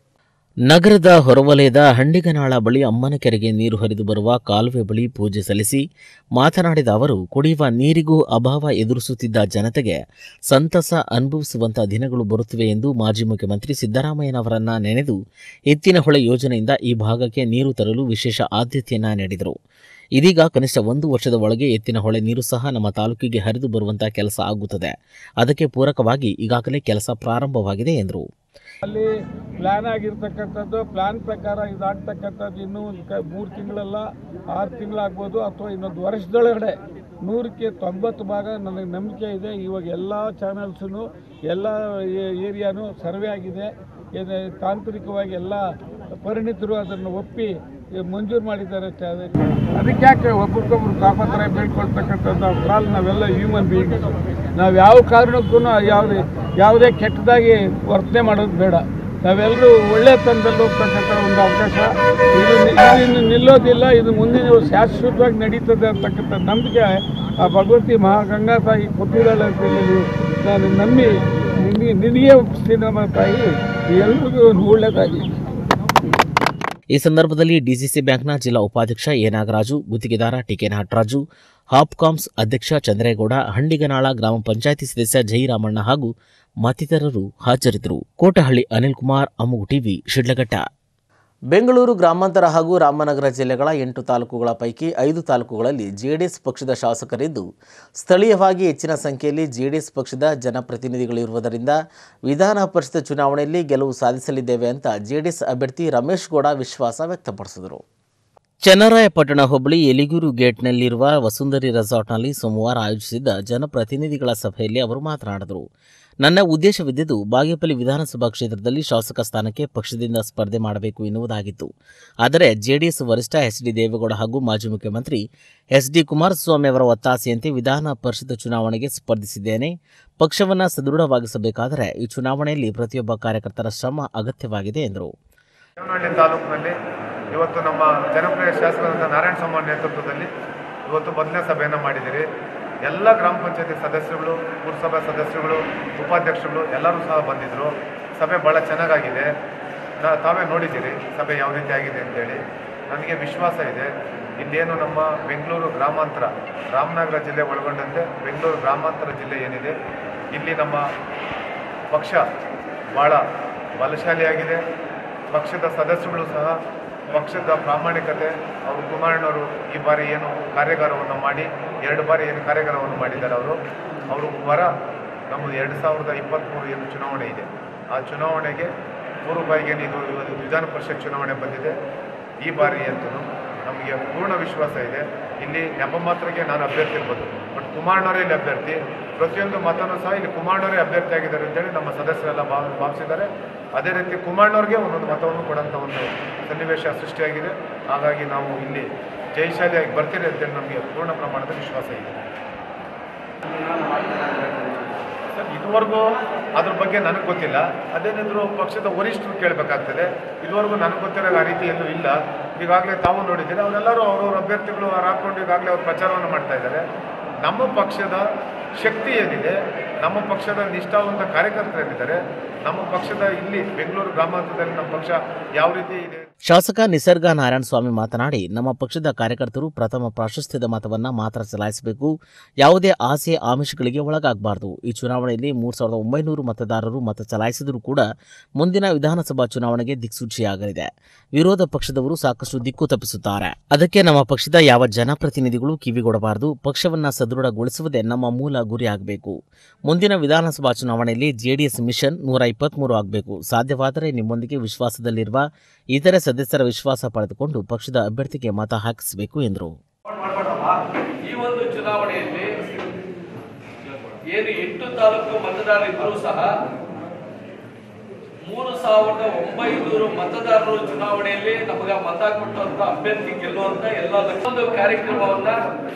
ನಗರದ ಹೊರವಲಯದ ಹಂಡಿಗನಾಳ ಬಳಿ ಅಮ್ಮನ ಕೆರೆಗೆ ನೀರು ಹರಿದು ಬರುವ ಕಾಲುವೆ ಬಳಿ ಪೂಜೆ ಸಲ್ಲಿಸಿ ಮಾತನಾಡಿದ ಅವರು ಕುಡಿಯುವ ನೀರಿಗೂ ಅಭಾವ ಎದುರಿಸುತ್ತಿದ್ದ ಜನತೆಗೆ ಸಂತಸ ಅನುಭವಿಸುವಂಥ ದಿನಗಳು ಬರುತ್ತಿವೆ ಎಂದು ಮಾಜಿ ಮುಖ್ಯಮಂತ್ರಿ ಸಿದ್ದರಾಮಯ್ಯನವರನ್ನ ನೆನೆದು ಎತ್ತಿನಹೊಳೆ ಯೋಜನೆಯಿಂದ ಈ ಭಾಗಕ್ಕೆ ನೀರು ತರಲು ವಿಶೇಷ ಆದ್ಯತೆಯನ್ನ ನೀಡಿದರು ಇದೀಗ ಕನಿಷ್ಠ ಒಂದು ವರ್ಷದ ಒಳಗೆ ಎತ್ತಿನ ಹೊಳೆ ನೀರು ಸಹ ನಮ್ಮ ತಾಲೂಕಿಗೆ ಹರಿದು ಬರುವಂತಹ ಕೆಲಸ ಆಗುತ್ತದೆ ಅದಕ್ಕೆ ಪೂರಕವಾಗಿ ಈಗಾಗಲೇ ಕೆಲಸ ಪ್ರಾರಂಭವಾಗಿದೆ ಎಂದರು ಅಲ್ಲಿ ಪ್ಲಾನ್ ಆಗಿರ್ತಕ್ಕಂಥದ್ದು ಪ್ಲಾನ್ ಪ್ರಕಾರ ಇದಾಗ್ತಕ್ಕಂಥದ್ದು ಇನ್ನೂ ಒಂದು ಕ ಮೂರು ತಿಂಗಳಲ್ಲ ಆರು ತಿಂಗಳಾಗ್ಬೋದು ಅಥವಾ ಇನ್ನೊಂದು ವರ್ಷದೊಳಗಡೆ ನೂರಕ್ಕೆ ತೊಂಬತ್ತು ಭಾಗ ನನಗೆ ನಂಬಿಕೆ ಇದೆ ಇವಾಗ ಎಲ್ಲ ಚಾನಲ್ಸೂ ಎಲ್ಲ ಏರಿಯಾನು ಸರ್ವೆ ಆಗಿದೆ ಇದು ತಾಂತ್ರಿಕವಾಗಿ ಎಲ್ಲ ಪರಿಣಿತರು ಅದನ್ನು ಒಪ್ಪಿ ಮಂಜೂರು ಮಾಡಿದ್ದಾರೆ ಅಷ್ಟೇ ಅದೇ ಅದಕ್ಕೆ ಯಾಕೆ ಒಬ್ರಿಗೊಬ್ರು ತಾಪತ್ರೆ ಬೀಳ್ಕೊಳ್ತಕ್ಕಂಥದ್ದು ಕಾಲ್ ನಾವೆಲ್ಲ ಹ್ಯೂಮನ್ ಬೀಯಿಂಗ್ ನಾವು ಯಾವ ಕಾರಣಕ್ಕೂ ಯಾವುದೇ ಯಾವುದೇ ಕೆಟ್ಟದಾಗಿ ವರ್ತನೆ ಮಾಡೋದು ಬೇಡ ನಾವೆಲ್ಲರೂ ಒಳ್ಳೆ ತನದಲ್ಲಿ ಹೋಗ್ತಕ್ಕಂಥ ಒಂದು ಅವಕಾಶ ಇದು ಇದು ಇನ್ನು ನಿಲ್ಲೋದಿಲ್ಲ ಇದು ಮುಂದಿನ ಶಾಶ್ವತವಾಗಿ ನಡೀತದೆ ಅಂತಕ್ಕಂಥ ನಂಬಿಕೆ ಆ ಭಗವತಿ ಮಹಾಗಂಗಾ ತಾಯಿ ಕೊಟ್ಟಿದ್ದಾಳೆ ಅಂತ ಹೇಳಿ ನಾನು ನಂಬಿ ನಿನಗೆ ನಿನಗೆ ಒಪ್ಪಿಸ್ತೀನಿ ನಮ್ಮ ತಾಯಿ ಎಲ್ರಿಗೂ ಒಳ್ಳೆಯದಾಗಿ ಈ ಸಂದರ್ಭದಲ್ಲಿ ಡಿಸಿಸಿ ಬ್ಯಾಂಕ್ನ ಜಿಲ್ಲಾ ಉಪಾಧ್ಯಕ್ಷ ಎ ನಾಗರಾಜು ಗುತ್ತಿಗೆದಾರ ಟಿಕೆ ನಟರಾಜು ಹಾಪ್ಕಾಮ್ಸ್ ಅಧ್ಯಕ್ಷ ಚಂದ್ರೇಗೌಡ ಹಂಡಿಗನಾಳ ಗ್ರಾಮ ಪಂಚಾಯಿತಿ ಸದಸ್ಯ ಜೈರಾಮಣ್ಣ ಹಾಗೂ ಮತ್ತಿತರರು ಹಾಜರಿದ್ದರು ಕೋಟಹಳ್ಳಿ ಅನಿಲ್ ಕುಮಾರ್ ಅಮ್ಮು ಟಿವಿ ಶಿಡ್ಲಘಟ್ಟ ಬೆಂಗಳೂರು ಗ್ರಾಮಾಂತರ ಹಾಗೂ ರಾಮನಗರ ಜಿಲ್ಲೆಗಳ ಎಂಟು ತಾಲೂಕುಗಳ ಪೈಕಿ ಐದು ತಾಲೂಕುಗಳಲ್ಲಿ ಜೆಡಿಎಸ್ ಪಕ್ಷದ ಶಾಸಕರಿದ್ದು ಸ್ಥಳೀಯವಾಗಿ ಹೆಚ್ಚಿನ ಸಂಖ್ಯೆಯಲ್ಲಿ ಜೆಡಿಎಸ್ ಪಕ್ಷದ ಜನಪ್ರತಿನಿಧಿಗಳಿರುವುದರಿಂದ ವಿಧಾನ ಪರಿಷತ್ ಚುನಾವಣೆಯಲ್ಲಿ ಗೆಲುವು ಸಾಧಿಸಲಿದ್ದೇವೆ ಅಂತ ಜೆಡಿಎಸ್ ಅಭ್ಯರ್ಥಿ ರಮೇಶ್ ಗೌಡ ವಿಶ್ವಾಸ ವ್ಯಕ್ತಪಡಿಸಿದರು ಚನ್ನರಾಯಪಟ್ಟಣ ಹೋಬಳಿ ಎಲಿಗೂರು ಗೇಟ್ನಲ್ಲಿರುವ ವಸುಂಧರಿ ರೆಸಾರ್ಟ್ನಲ್ಲಿ ಸೋಮವಾರ ಆಯೋಜಿಸಿದ್ದ ಜನಪ್ರತಿನಿಧಿಗಳ ಸಭೆಯಲ್ಲಿ ಅವರು ಮಾತನಾಡಿದರು ನನ್ನ ಉದ್ದೇಶವಿದ್ದುದು ಬಾಗೇಪಲ್ಲಿ ವಿಧಾನಸಭಾ ಕ್ಷೇತ್ರದಲ್ಲಿ ಶಾಸಕ ಸ್ಥಾನಕ್ಕೆ ಪಕ್ಷದಿಂದ ಸ್ಪರ್ಧೆ ಮಾಡಬೇಕು ಎನ್ನುವುದಾಗಿತ್ತು ಆದರೆ ಜೆಡಿಎಸ್ ವರಿಷ್ಠ ಎಚ್ ಡಿ ದೇವೇಗೌಡ ಹಾಗೂ ಮಾಜಿ ಮುಖ್ಯಮಂತ್ರಿ ಎಚ್ ಡಿ ಕುಮಾರಸ್ವಾಮಿ ಅವರ ಒತ್ತಾಸೆಯಂತೆ ವಿಧಾನ ಪರಿಷತ್ ಚುನಾವಣೆಗೆ ಸ್ಪರ್ಧಿಸಿದ್ದೇನೆ ಪಕ್ಷವನ್ನು ಸದೃಢವಾಗಿಸಬೇಕಾದರೆ ಈ ಚುನಾವಣೆಯಲ್ಲಿ ಪ್ರತಿಯೊಬ್ಬ ಕಾರ್ಯಕರ್ತರ ಶ್ರಮ ಅಗತ್ಯವಾಗಿದೆ ಎಂದರು ದೇವನಹಳ್ಳಿ ತಾಲೂಕಿನಲ್ಲಿ ಇವತ್ತು ನಮ್ಮ ಜನಪ್ರಿಯ ಶಾಸಕರಾದ ನಾರಾಯಣ ಸ್ವಾಮಿ ನೇತೃತ್ವದಲ್ಲಿ ಇವತ್ತು ಮೊದಲನೇ ಸಭೆಯನ್ನು ಮಾಡಿದ್ದೀರಿ ಎಲ್ಲ ಗ್ರಾಮ ಪಂಚಾಯತಿ ಸದಸ್ಯರುಗಳು ಪುರಸಭಾ ಸದಸ್ಯರುಗಳು ಉಪಾಧ್ಯಕ್ಷರುಗಳು ಎಲ್ಲರೂ ಸಹ ಬಂದಿದ್ದರು ಸಭೆ ಭಾಳ ಚೆನ್ನಾಗಾಗಿದೆ ನಾ ತಾವೇ ನೋಡಿದ್ದೀರಿ ಸಭೆ ಯಾವ ರೀತಿ ಆಗಿದೆ ಅಂತೇಳಿ ನನಗೆ ವಿಶ್ವಾಸ ಇದೆ ಇಲ್ಲೇನು ನಮ್ಮ ಬೆಂಗಳೂರು ಗ್ರಾಮಾಂತರ ರಾಮನಗರ ಜಿಲ್ಲೆ ಒಳಗೊಂಡಂತೆ ಬೆಂಗಳೂರು ಗ್ರಾಮಾಂತರ ಜಿಲ್ಲೆ ಏನಿದೆ ಇಲ್ಲಿ ನಮ್ಮ ಪಕ್ಷ ಭಾಳ ಬಲಶಾಲಿಯಾಗಿದೆ ಪಕ್ಷದ ಸದಸ್ಯಗಳು ಸಹ ಪಕ್ಷದ ಪ್ರಾಮಾಣಿಕತೆ ಅವರು ಕುಮಾರಣ್ಣವರು ಈ ಬಾರಿ ಏನು ಕಾರ್ಯಾಗಾರವನ್ನು ಮಾಡಿ ಎರಡು ಬಾರಿ ಏನು ಕಾರ್ಯಾಗಾರವನ್ನು ಮಾಡಿದ್ದಾರೆ ಅವರು ಅವರು ವರ ನಮ್ಮದು ಎರಡು ಸಾವಿರದ ಇಪ್ಪತ್ತ್ಮೂರು ಏನು ಚುನಾವಣೆ ಇದೆ ಆ ಚುನಾವಣೆಗೆ ಪೂರ್ವಭಾವಿಗೆ ಇದು ಇವತ್ತು ವಿಧಾನ ಪರಿಷತ್ ಚುನಾವಣೆ ಬಂದಿದೆ ಈ ಬಾರಿ ಅಂತೂ ನಮಗೆ ಪೂರ್ಣ ವಿಶ್ವಾಸ ಇದೆ ಇಲ್ಲಿ ನೆಪ ಮಾತ್ರಕ್ಕೆ ನಾನು ಅಭ್ಯರ್ಥಿ ಇರ್ಬೋದು ಬಟ್ ಕುಮಾರಣ್ಣವರೇ ಇಲ್ಲಿ ಅಭ್ಯರ್ಥಿ ಪ್ರತಿಯೊಂದು ಮತನೂ ಸಹ ಇಲ್ಲಿ ಕುಮಾರಣ್ಣವರೇ ಅಭ್ಯರ್ಥಿ ಆಗಿದ್ದಾರೆ ಅಂತೇಳಿ ನಮ್ಮ ಸದಸ್ಯರೆಲ್ಲ ಭಾವ ಭಾವಿಸಿದ್ದಾರೆ ಅದೇ ರೀತಿ ಕುಮಾರಣ್ಣವ್ರಿಗೆ ಒಂದೊಂದು ಮತವನ್ನು ಕೊಡೋಂಥ ಒಂದು ಸನ್ನಿವೇಶ ಸೃಷ್ಟಿಯಾಗಿದೆ ಹಾಗಾಗಿ ನಾವು ಇಲ್ಲಿ ಜಯಶಾಲಿಯಾಗಿ ಬರ್ತೀರಿ ಅಂತೇಳಿ ನಮಗೆ ಪೂರ್ಣ ಪ್ರಮಾಣದ ವಿಶ್ವಾಸ ಇದೆ ಸರ್ ಇದುವರೆಗೂ ಅದ್ರ ಬಗ್ಗೆ ನನಗೆ ಗೊತ್ತಿಲ್ಲ ಅದೇನಿದ್ರು ಪಕ್ಷದ ವರಿಷ್ಠರು ಕೇಳಬೇಕಾಗ್ತದೆ ಇದುವರೆಗೂ ನನಗೆ ಗೊತ್ತಿರೋ ಆ ರೀತಿ ಎಲ್ಲೂ ಇಲ್ಲ ಈಗಾಗಲೇ ತಾವು ನೋಡಿದ್ದೀರಿ ಅವರೆಲ್ಲರೂ ಅವ್ರವ್ರ ಅಭ್ಯರ್ಥಿಗಳು ಅವ್ರು ಹಾಕೊಂಡು ಈಗಾಗಲೇ ಅವ್ರು ಪ್ರಚಾರವನ್ನು ಮಾಡ್ತಾ ಇದ್ದಾರೆ ನಮ್ಮ ಪಕ್ಷದ ಶಕ್ತಿ ಏನಿದೆ ನಮ್ಮ ಪಕ್ಷದ ನಿಷ್ಠಾವಂತ ಕಾರ್ಯಕರ್ತರು ಏನಿದ್ದಾರೆ ನಮ್ಮ ಪಕ್ಷದ ಇಲ್ಲಿ ಬೆಂಗಳೂರು ಗ್ರಾಮಾಂತರದಲ್ಲಿ ನಮ್ಮ ಪಕ್ಷ ಯಾವ ರೀತಿ ಇದೆ ಶಾಸಕ ನಿಸರ್ಗ ನಾರಾಯಣ ಸ್ವಾಮಿ ಮಾತನಾಡಿ ನಮ್ಮ ಪಕ್ಷದ ಕಾರ್ಯಕರ್ತರು ಪ್ರಥಮ ಪ್ರಾಶಸ್ತ್ಯದ ಮತವನ್ನು ಮಾತ್ರ ಚಲಾಯಿಸಬೇಕು ಯಾವುದೇ ಆಸೆ ಆಮಿಷಗಳಿಗೆ ಒಳಗಾಗಬಾರದು ಈ ಚುನಾವಣೆಯಲ್ಲಿ ಮೂರು ಸಾವಿರದ ಒಂಬೈನೂರು ಮತದಾರರು ಮತ ಚಲಾಯಿಸಿದರೂ ಕೂಡ ಮುಂದಿನ ವಿಧಾನಸಭಾ ಚುನಾವಣೆಗೆ ದಿಕ್ಸೂಚಿಯಾಗಲಿದೆ ವಿರೋಧ ಪಕ್ಷದವರು ಸಾಕಷ್ಟು ದಿಕ್ಕು ತಪ್ಪಿಸುತ್ತಾರೆ ಅದಕ್ಕೆ ನಮ್ಮ ಪಕ್ಷದ ಯಾವ ಜನಪ್ರತಿನಿಧಿಗಳು ಕಿವಿಗೊಡಬಾರದು ಪಕ್ಷವನ್ನು ಸದೃಢಗೊಳಿಸುವುದೇ ನಮ್ಮ ಮೂಲ ಗುರಿಯಾಗಬೇಕು ಮುಂದಿನ ವಿಧಾನಸಭಾ ಚುನಾವಣೆಯಲ್ಲಿ ಜೆಡಿಎಸ್ ಮಿಷನ್ ನೂರ ಇಪ್ಪತ್ತ್ಮೂರು ಆಗಬೇಕು ಸಾಧ್ಯವಾದರೆ ನಿಮ್ಮೊಂದಿಗೆ ವಿಶ್ವಾಸದಲ್ಲಿರುವ ಇತರೆ ಸದಸ್ಯರ ವಿಶ್ವಾಸ ಪಡೆದುಕೊಂಡು ಪಕ್ಷದ ಅಭ್ಯರ್ಥಿಗೆ ಮತ ಹಾಕಿಸಬೇಕು ಎಂದರು ಈ ಒಂದು ಚುನಾವಣೆಯಲ್ಲಿ ಏನು ಎಂಟು ತಾಲೂಕು ಮತದಾರರಿದ್ದರೂ ಸಹ ಮೂರು ಸಾವಿರದ ಒಂಬೈನೂರು ಮತದಾರರು ಚುನಾವಣೆಯಲ್ಲಿ ನಮಗೆ ಮತ ಕೊಟ್ಟಂತ ಅಭ್ಯರ್ಥಿ ಗೆಲ್ಲುವಂತ ಎಲ್ಲ ಒಂದು ಕಾರ್ಯಕ್ರಮವನ್ನ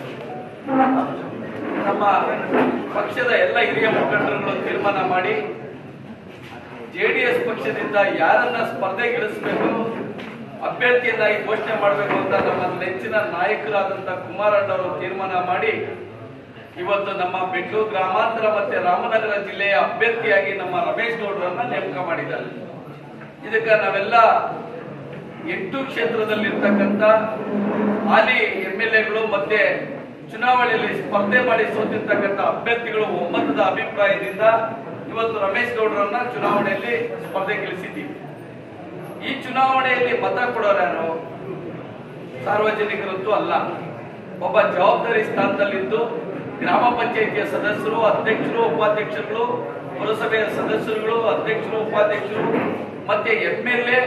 ನಮ್ಮ ಪಕ್ಷದ ಎಲ್ಲ ಹಿರಿಯ ಮುಖಂಡರುಗಳು ತೀರ್ಮಾನ ಮಾಡಿ ಜೆಡಿಎಸ್ ಪಕ್ಷದಿಂದ ಯಾರನ್ನ ಸ್ಪರ್ಧೆಗಿಳಿಸಬೇಕು ಅಭ್ಯರ್ಥಿಯನ್ನಾಗಿ ಘೋಷಣೆ ಮಾಡಬೇಕು ಅಂತ ನಮ್ಮ ನೆಚ್ಚಿನ ನಾಯಕರಾದಂಥ ಕುಮಾರಣ್ಣವರು ತೀರ್ಮಾನ ಮಾಡಿ ಇವತ್ತು ನಮ್ಮ ಬೆಂಗಳೂರು ಗ್ರಾಮಾಂತರ ಮತ್ತೆ ರಾಮನಗರ ಜಿಲ್ಲೆಯ ಅಭ್ಯರ್ಥಿಯಾಗಿ ನಮ್ಮ ರಮೇಶ್ ಗೌಡರನ್ನ ನೇಮಕ ಮಾಡಿದ್ದಾರೆ ಇದಕ್ಕೆ ನಾವೆಲ್ಲ ಎಂಟು ಕ್ಷೇತ್ರದಲ್ಲಿರ್ತಕ್ಕಂಥ ಹಾಲಿ ಎಂ ಎಲ್ ಎಗಳು ಮತ್ತೆ ಚುನಾವಣೆಯಲ್ಲಿ ಸ್ಪರ್ಧೆ ಮಾಡಿ ಸೋತಿರ್ತಕ್ಕಂಥ ಅಭ್ಯರ್ಥಿಗಳು ಒಮ್ಮತದ ಅಭಿಪ್ರಾಯದಿಂದ ಇವತ್ತು ರಮೇಶ್ ಗೌಡರನ್ನ ಚುನಾವಣೆಯಲ್ಲಿ ಸ್ಪರ್ಧೆಗಿಳಿಸಿದ್ದೀವಿ ಈ ಚುನಾವಣೆಯಲ್ಲಿ ಮತ ಕೊಡೋರು ಯಾರು ಸಾರ್ವಜನಿಕರಂತೂ ಅಲ್ಲ ಒಬ್ಬ ಜವಾಬ್ದಾರಿ ಸ್ಥಾನದಲ್ಲಿದ್ದು ಗ್ರಾಮ ಪಂಚಾಯಿತಿಯ ಸದಸ್ಯರು ಅಧ್ಯಕ್ಷರು ಉಪಾಧ್ಯಕ್ಷರುಗಳು ಪುರಸಭೆಯ ಸದಸ್ಯರುಗಳು ಅಧ್ಯಕ್ಷರು ಉಪಾಧ್ಯಕ್ಷರು ಮತ್ತೆ ಎಂ ಎಲ್ ಎ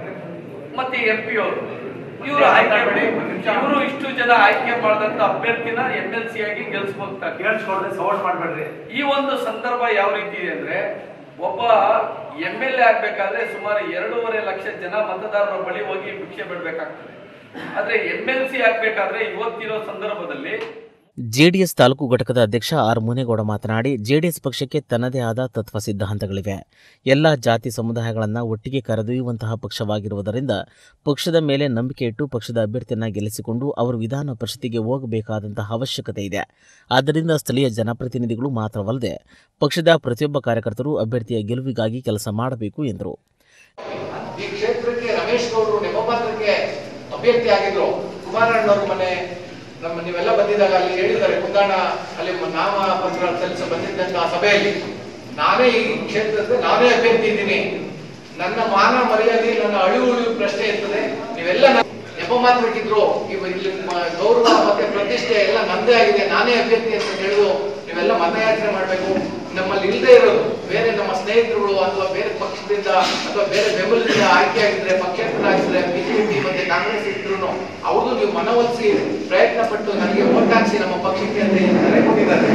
ಮತ್ತೆ ಎಂ ಪಿ ಅವರು ಇವರು ಆಯ್ಕೆ ಮಾಡಿ ಇವರು ಇಷ್ಟು ಜನ ಆಯ್ಕೆ ಮಾಡಿದಂತ ಅಭ್ಯರ್ಥಿನ ಎಂ ಎಲ್ ಸಿ ಆಗಿ ಗೆಲ್ಸ್ಬೋಗ್ತಾರೆ ಕೇಳಿಸ್ಕೊಳ್ದೆ ಸಪೋರ್ಟ್ ಮಾಡ್ಬೇಡ್ರಿ ಈ ಒಂದು ಸಂದರ್ಭ ಯಾವ ರೀತಿ ಇದೆ ಅಂದ್ರೆ ಒಬ್ಬ ಎಂ ಎಲ್ ಎ ಆಗ್ಬೇಕಾದ್ರೆ ಸುಮಾರು ಎರಡೂವರೆ ಲಕ್ಷ ಜನ ಮತದಾರರ ಬಳಿ ಹೋಗಿ ಭಿಕ್ಷೆ ಬಿಡ್ಬೇಕಾಗ್ತದೆ ಆದ್ರೆ ಎಂ ಎಲ್ ಸಿ ಆಗ್ಬೇಕಾದ್ರೆ ಇವತ್ತಿರೋ ಸಂದರ್ಭದಲ್ಲಿ ಜೆಡಿಎಸ್ ತಾಲೂಕು ಘಟಕದ ಅಧ್ಯಕ್ಷ ಆರ್ ಮುನೇಗೌಡ ಮಾತನಾಡಿ ಜೆಡಿಎಸ್ ಪಕ್ಷಕ್ಕೆ ತನ್ನದೇ ಆದ ತತ್ವ ಸಿದ್ಧಾಂತಗಳಿವೆ ಎಲ್ಲ ಜಾತಿ ಸಮುದಾಯಗಳನ್ನು ಒಟ್ಟಿಗೆ ಕರೆದೊಯ್ಯುವಂತಹ ಪಕ್ಷವಾಗಿರುವುದರಿಂದ ಪಕ್ಷದ ಮೇಲೆ ನಂಬಿಕೆ ಇಟ್ಟು ಪಕ್ಷದ ಅಭ್ಯರ್ಥಿಯನ್ನು ಗೆಲ್ಲಿಸಿಕೊಂಡು ಅವರು ವಿಧಾನ ಪರಿಷತ್ತಿಗೆ ಹೋಗಬೇಕಾದಂತಹ ಅವಶ್ಯಕತೆ ಇದೆ ಆದ್ದರಿಂದ ಸ್ಥಳೀಯ ಜನಪ್ರತಿನಿಧಿಗಳು ಮಾತ್ರವಲ್ಲದೆ ಪಕ್ಷದ ಪ್ರತಿಯೊಬ್ಬ ಕಾರ್ಯಕರ್ತರು ಅಭ್ಯರ್ಥಿಯ ಗೆಲುವಿಗಾಗಿ ಕೆಲಸ ಮಾಡಬೇಕು ಎಂದರು ಈ ಕ್ಷೇತ್ರಕ್ಕೆ ರಮೇಶ್ ಗೌಡರು ನೆಪಪಾತ್ರಕ್ಕೆ ಅಭ್ಯರ್ಥಿ ಆಗಿದ್ರು ಕುಮಾರಣ್ಣವರು ಮನೆ ನಮ್ಮ ನೀವೆಲ್ಲ ಬಂದಿದ್ದಾಗ ಅಲ್ಲಿ ಹೇಳಿದ್ದಾರೆ ಕುಂದಾಣ ಅಲ್ಲಿ ಮ- ನಾಮಪತ್ರ ಸಲ್ಲಿಸ ಬಂದಿದ್ದಂತ ಆ ಸಭೆಯಲ್ಲಿ ನಾನೇ ಈ ಕ್ಷೇತ್ರದ ನಾನೇ ಅಭ್ಯರ್ಥಿ ಇದ್ದೀನಿ ನನ್ನ ಮಾನ ಮರ್ಯಾದೆ ನನ್ನ ಅಳಿವು ಉಳಿವು ಪ್ರಶ್ನೆ ಇರ್ತದೆ ನೀವೆಲ್ಲ ನನ್ನ ನೆಪಮಾತ್ರಕ್ಕಿದ್ರು ಇವ ಇಲ್ಲಿ ಮ- ಗೌರವ ಮತ್ತೆ ಪ್ರತಿಷ್ಠೆ ಎಲ್ಲ ನಂದೇ ಆಗಿದೆ ನಾನೇ ಅಭ್ಯರ್ಥಿ ಅಂತ ಹೇಳಿದು ನೀವೆಲ್ಲ ಮತಯಾಚನೆ ಮಾಡಬೇಕು ನಮ್ಮಲ್ಲಿ ಇಲ್ಲದೆ ಇರೋದು ಬೇರೆ ನಮ್ಮ ಸ್ನೇಹಿತರುಗಳು ಅಥವಾ ಬೇರೆ ಪಕ್ಷದಿಂದ ಅಥವಾ ಬೇರೆ ಬೆಂಬಲದಿಂದ ಆಯ್ಕೆ ಆಗಿದ್ರೆ ಪಕ್ಷೇತರಾಗಿದ್ರೆ ಬಿಜೆಪಿ ಮತ್ತೆ ಕಾಂಗ್ರೆಸ್ ಇದ್ರು ಅವ್ರದ್ದು ನೀವು ಮನವೊಲಿಸಿ ಪ್ರಯತ್ನ ಪಟ್ಟು ನನಗೆ ವೋಟ್ ಹಾಕ್ಸಿ ನಮ್ಮ ಪಕ್ಷಕ್ಕೆ ಅಂತ ಏನು ಕರೆ ಕೊಟ್ಟಿದ್ದಾರೆ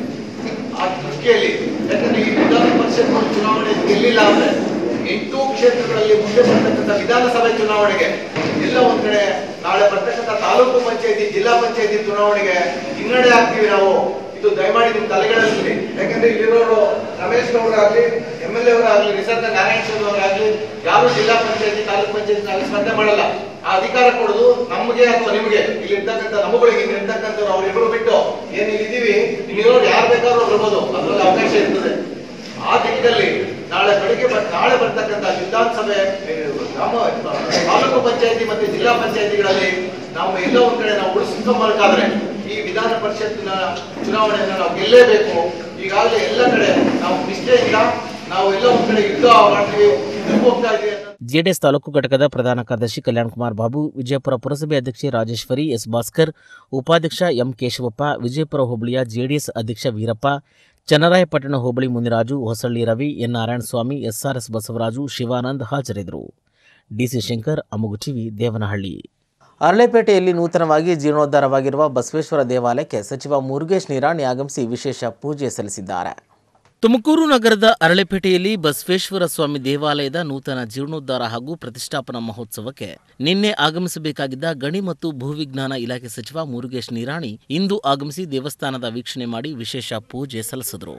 ಆ ದೃಷ್ಟಿಯಲ್ಲಿ ಯಾಕಂದ್ರೆ ಈ ವಿಧಾನ ಪರಿಷತ್ ಚುನಾವಣೆ ಗೆಲ್ಲಿಲ್ಲ ಅಂದ್ರೆ ಎಂಟು ಕ್ಷೇತ್ರಗಳಲ್ಲಿ ಮುಂದೆ ಬರ್ತಕ್ಕಂಥ ವಿಧಾನಸಭೆ ಚುನಾವಣೆಗೆ ಎಲ್ಲ ಒಂದ್ ಕಡೆ ನಾಳೆ ಬರ್ತಕ್ಕಂಥ ತಾಲೂಕು ಪಂಚಾಯತಿ ಜಿಲ್ಲಾ ಪಂಚಾಯತಿ ಚುನಾವಣೆಗೆ ಹಿನ್ನಡೆ ಆಗ್ತೀವಿ ನಾವು ಇದು ದಯಮಾಡಿ ನಿಮ್ ತಲೆಗಳಲ್ಲಿ ಯಾಕಂದ್ರೆ ಇಲ್ಲಿರೋರು ರಮೇಶ್ ಗೌಡರಾಗ್ಲಿ ಎಂ ಎಲ್ ಎ ಅವರಾಗ್ಲಿ ನಿಸರ್ಗ ನಾರಾಯಣ ಸ್ವಾಮಿ ಅವರಾಗ್ಲಿ ಯಾರು ಜಿಲ್ಲಾ ಪಂಚಾಯತಿ ತಾಲೂಕು ಪಂಚಾಯತಿ ಸ್ಪರ್ಧೆ ಮಾಡಲ್ಲ ಆ ಅಧಿಕಾರ ಕೊಡೋದು ನಮಗೆ ಅಥವಾ ನಿಮಗೆ ಇಲ್ಲಿ ಇರ್ತಕ್ಕಂಥ ನಮ್ಮಗಳಿಗೆ ಇಲ್ಲಿ ಇರ್ತಕ್ಕಂಥವ್ರು ಅವರಿಬ್ಬರು ಬಿಟ್ಟು ಏನ್ ಇಲ್ಲಿ ಇದೀವಿ ಇಲ್ಲಿರೋರು ಯಾರು ಬೇಕಾದ್ರೂ ಬರ್ಬೋದು ಅದ್ರಲ್ಲಿ ಅವಕಾಶ ಇರ್ತದೆ ಆ ದಿಕ್ಕಲ್ಲಿ ನಾಳೆ ಬೆಳಿಗ್ಗೆ ಬರ್- ನಾಳೆ ಬರ್ತಕ್ಕಂಥ ವಿಧಾನಸಭೆ ಏ, ಗ್ರಾಮ ತಾಲೂಕು ಪಂಚಾಯತಿ ಮತ್ತೆ ಜಿಲ್ಲಾ ಪಂಚಾಯತಿಗಳಲ್ಲಿ ನಾವು ಎಲ್ಲ ಒಂದ್ ಕಡೆ ನಾವು ಉಳಿಸ್ಕೊಂಬರ್ಕಾದ್ರೆ ಈ ವಿಧಾನ ಪರಿಷತ್ತಿನ ಚುನಾವಣೆಯನ್ನು ನಾವು ಗೆಲ್ಲೇಬೇಕು ಈಗಾಗಲೇ ಎಲ್ಲ ಕಡೆ ನಾವು ನಿಷ್ಠೆಯಿಂದ ನಾವು ಎಲ್ಲ ಒಂದ್ ಕಡೆ ಯುದ್ಧ ಮಾಡ್ತೀವಿ ಯುದ್ಧಕ್ಕೆ ಹೋಗ್ತಾ ಇದೀವಿ ಅನ್ನೋ ಜೆಡಿಎಸ್ ತಾಲೂಕು ಘಟಕದ ಪ್ರಧಾನ ಕಾರ್ಯದರ್ಶಿ ಕಲ್ಯಾಣ್ ಕುಮಾರ್ ಬಾಬು ವಿಜಯಪುರ ಪುರಸಭೆ ಅಧ್ಯಕ್ಷೆ ರಾಜೇಶ್ವರಿ ಎಸ್ ಭಾಸ್ಕರ್ ಉಪಾಧ್ಯಕ್ಷ ಎಂ ಕೇಶವಪ್ಪ ವಿಜಯಪುರ ಹೋಬಳಿಯ ಜೆಡಿಎಸ್ ಅಧ್ಯಕ್ಷ ವೀರಪ್ಪ ಚನ್ನರಾಯಪಟ್ಟಣ ಹೋಬಳಿ ಮುನಿರಾಜು ಹೊಸಳ್ಳಿ ರವಿ ಎನ್ ನಾರಾಯಣಸ್ವಾಮಿ ಎಸ್ಆರ್ಎಸ್ ಬಸವರಾಜು ಶಿವಾನಂದ್ ಹಾಜರಿದ್ದರು ಡಿಸಿ ಶಂಕರ್ ಅಮುಗು ಟಿವಿ ದೇವನಹಳ್ಳಿ ಅರಳೆಪೇಟೆಯಲ್ಲಿ ನೂತನವಾಗಿ ಜೀರ್ಣೋದ್ಧಾರವಾಗಿರುವ ಬಸವೇಶ್ವರ ದೇವಾಲಯಕ್ಕೆ ಸಚಿವ ಮುರುಗೇಶ್ ನಿರಾಣಿ ಆಗಮಿಸಿ ವಿಶೇಷ ಪೂಜೆ ಸಲ್ಲಿಸಿದ್ದಾರೆ ತುಮಕೂರು ನಗರದ ಅರಳೆಪೇಟೆಯಲ್ಲಿ ಬಸವೇಶ್ವರ ಸ್ವಾಮಿ ದೇವಾಲಯದ ನೂತನ ಜೀರ್ಣೋದ್ಧಾರ ಹಾಗೂ ಪ್ರತಿಷ್ಠಾಪನಾ ಮಹೋತ್ಸವಕ್ಕೆ ನಿನ್ನೆ ಆಗಮಿಸಬೇಕಾಗಿದ್ದ ಗಣಿ ಮತ್ತು ಭೂವಿಜ್ಞಾನ ಇಲಾಖೆ ಸಚಿವ ಮುರುಗೇಶ್ ನಿರಾಣಿ ಇಂದು ಆಗಮಿಸಿ ದೇವಸ್ಥಾನದ ವೀಕ್ಷಣೆ ಮಾಡಿ ವಿಶೇಷ ಪೂಜೆ ಸಲ್ಲಿಸಿದರು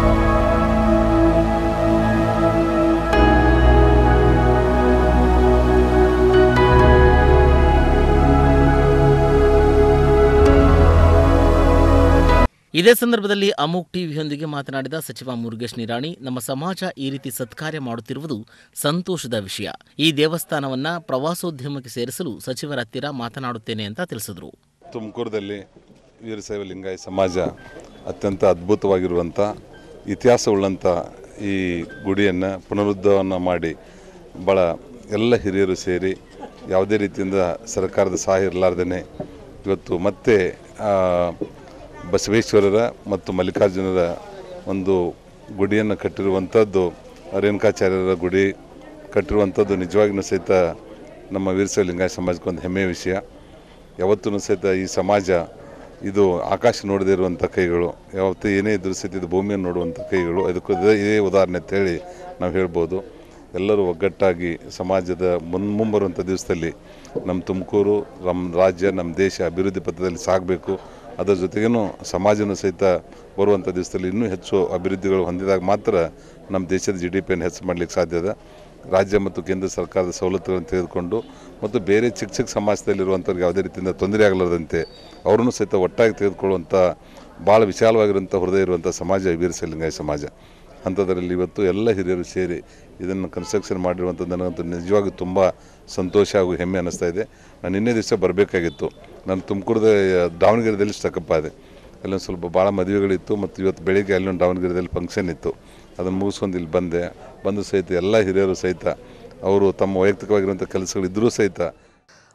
ಇದೇ ಸಂದರ್ಭದಲ್ಲಿ ಅಮೋಕ್ ಟಿವಿಯೊಂದಿಗೆ ಮಾತನಾಡಿದ ಸಚಿವ ಮುರುಗೇಶ್ ನಿರಾಣಿ ನಮ್ಮ ಸಮಾಜ ಈ ರೀತಿ ಸತ್ಕಾರ್ಯ ಮಾಡುತ್ತಿರುವುದು ಸಂತೋಷದ ವಿಷಯ ಈ ದೇವಸ್ಥಾನವನ್ನ ಪ್ರವಾಸೋದ್ಯಮಕ್ಕೆ ಸೇರಿಸಲು ಸಚಿವರ ಹತ್ತಿರ ಮಾತನಾಡುತ್ತೇನೆ ಅಂತ ತಿಳಿಸಿದರು ತುಮಕೂರದಲ್ಲಿ ವೀರಶೈವ ಲಿಂಗಾಯತ ಸಮಾಜ ಅತ್ಯಂತ ಅದ್ಭುತವಾಗಿರುವಂಥ ಇತಿಹಾಸವುಳ್ಳಂಥ ಈ ಗುಡಿಯನ್ನು ಪುನರುದ್ಧವನ್ನ ಮಾಡಿ ಭಾಳ ಎಲ್ಲ ಹಿರಿಯರು ಸೇರಿ ಯಾವುದೇ ರೀತಿಯಿಂದ ಸರ್ಕಾರದ ಸಹಾಯ ಇರಲಾರ್ದೇ ಇವತ್ತು ಮತ್ತೆ ಆ, ಬಸವೇಶ್ವರರ ಮತ್ತು ಮಲ್ಲಿಕಾರ್ಜುನರ ಒಂದು ಗುಡಿಯನ್ನು ಕಟ್ಟಿರುವಂಥದ್ದು ರೇಣುಕಾಚಾರ್ಯರ ಗುಡಿ ಕಟ್ಟಿರುವಂಥದ್ದು ನಿಜವಾಗಿಯೂ ಸಹಿತ ನಮ್ಮ ವೀರಶೈವ ಲಿಂಗಾಯತ ಸಮಾಜಕ್ಕೆ ಒಂದು ಹೆಮ್ಮೆಯ ವಿಷಯ ಯಾವತ್ತೂ ಸಹಿತ ಈ ಸಮಾಜ ಇದು ಆಕಾಶ ನೋಡದೇ ಇರುವಂಥ ಕೈಗಳು ಯಾವತ್ತೂ ಏನೇ ಇದ್ರೂ ಸಹಿತ ಇದು ಭೂಮಿಯನ್ನು ನೋಡುವಂಥ ಕೈಗಳು ಅದಕ್ಕೆ ಇದೇ- ಇದೇ ಉದಾಹರಣೆ ಅಂತ ಹೇಳಿ ನಾವು ಹೇಳ್ಬೋದು ಎಲ್ಲರೂ ಒಗ್ಗಟ್ಟಾಗಿ ಸಮಾಜದ ಮುನ್ ಮುಂಬರುವಂಥ ದಿವಸದಲ್ಲಿ ನಮ್ಮ ತುಮಕೂರು ನಮ್ಮ ರಾಜ್ಯ ನಮ್ಮ ದೇಶ ಅಭಿವೃದ್ಧಿ ಪಥದಲ್ಲಿ ಸಾಗಬೇಕು ಅದರ ಜೊತೆಗೇನು ಸಮಾಜನೂ ಸಹಿತ ಬರುವಂಥ ದಿವಸದಲ್ಲಿ ಇನ್ನೂ ಹೆಚ್ಚು ಅಭಿವೃದ್ಧಿಗಳು ಹೊಂದಿದಾಗ ಮಾತ್ರ ನಮ್ಮ ದೇಶದ ಜಿ ಡಿ ಪಿಯನ್ನು ಹೆಚ್ಚು ಮಾಡಲಿಕ್ಕೆ ಸಾಧ್ಯ ಇದೆ ರಾಜ್ಯ ಮತ್ತು ಕೇಂದ್ರ ಸರ್ಕಾರದ ಸವಲತ್ತುಗಳನ್ನು ತೆಗೆದುಕೊಂಡು ಮತ್ತು ಬೇರೆ ಚಿಕ್ಕ ಚಿಕ್ಕ ಸಮಾಜದಲ್ಲಿರುವಂಥವ್ರಿಗೆ ಯಾವುದೇ ರೀತಿಯಿಂದ ತೊಂದರೆ ಆಗಲಾರದಂತೆ ಅವರನ್ನು ಸಹಿತ ಒಟ್ಟಾಗಿ ತೆಗೆದುಕೊಳ್ಳುವಂಥ ಭಾಳ ವಿಶಾಲವಾಗಿರುವಂಥ ಹೃದಯ ಇರುವಂಥ ಸಮಾಜ ವೀರಶೈವ ಲಿಂಗಾಯತ ಸಮಾಜ ಅಂಥದ್ರಲ್ಲಿ ಇವತ್ತು ಎಲ್ಲ ಹಿರಿಯರು ಸೇರಿ ಇದನ್ನು ಕನ್ಸ್ಟ್ರಕ್ಷನ್ ಮಾಡಿರುವಂಥದ್ದು ನನಗಂತೂ ನಿಜವಾಗಿ ತುಂಬ ಸಂತೋಷ ಹಾಗೂ ಹೆಮ್ಮೆ ಅನ್ನಿಸ್ತಾ ಇದೆ ನಾನು ನಿನ್ನೆ ದಿವಸ ಬರಬೇಕಾಗಿತ್ತು ನಾನು ತುಮಕೂರದ ದಾವಣಗೆರೆಯಲ್ಲಿ ಸ್ಟಕಪ್ ಆದೆ ಅಲ್ಲೊಂದು ಸ್ವಲ್ಪ ಭಾಳ ಮದುವೆಗಳಿತ್ತು ಮತ್ತು ಇವತ್ತು ಬೆಳಿಗ್ಗೆ ಅಲ್ಲೊಂದು ದಾವಣಗೆರೆಯಲ್ಲಿ ಫಂಕ್ಷನ್ ಇತ್ತು ಅದನ್ನು ಮುಗಿಸ್ಕೊಂಡು ಇಲ್ಲಿ ಬಂದೆ ಬಂದು ಸಹಿತ ಎಲ್ಲ ಹಿರಿಯರು ಸಹಿತ ಅವರು ತಮ್ಮ ವೈಯಕ್ತಿಕವಾಗಿರುವಂಥ ಕೆಲಸಗಳಿದ್ದರೂ ಸಹಿತ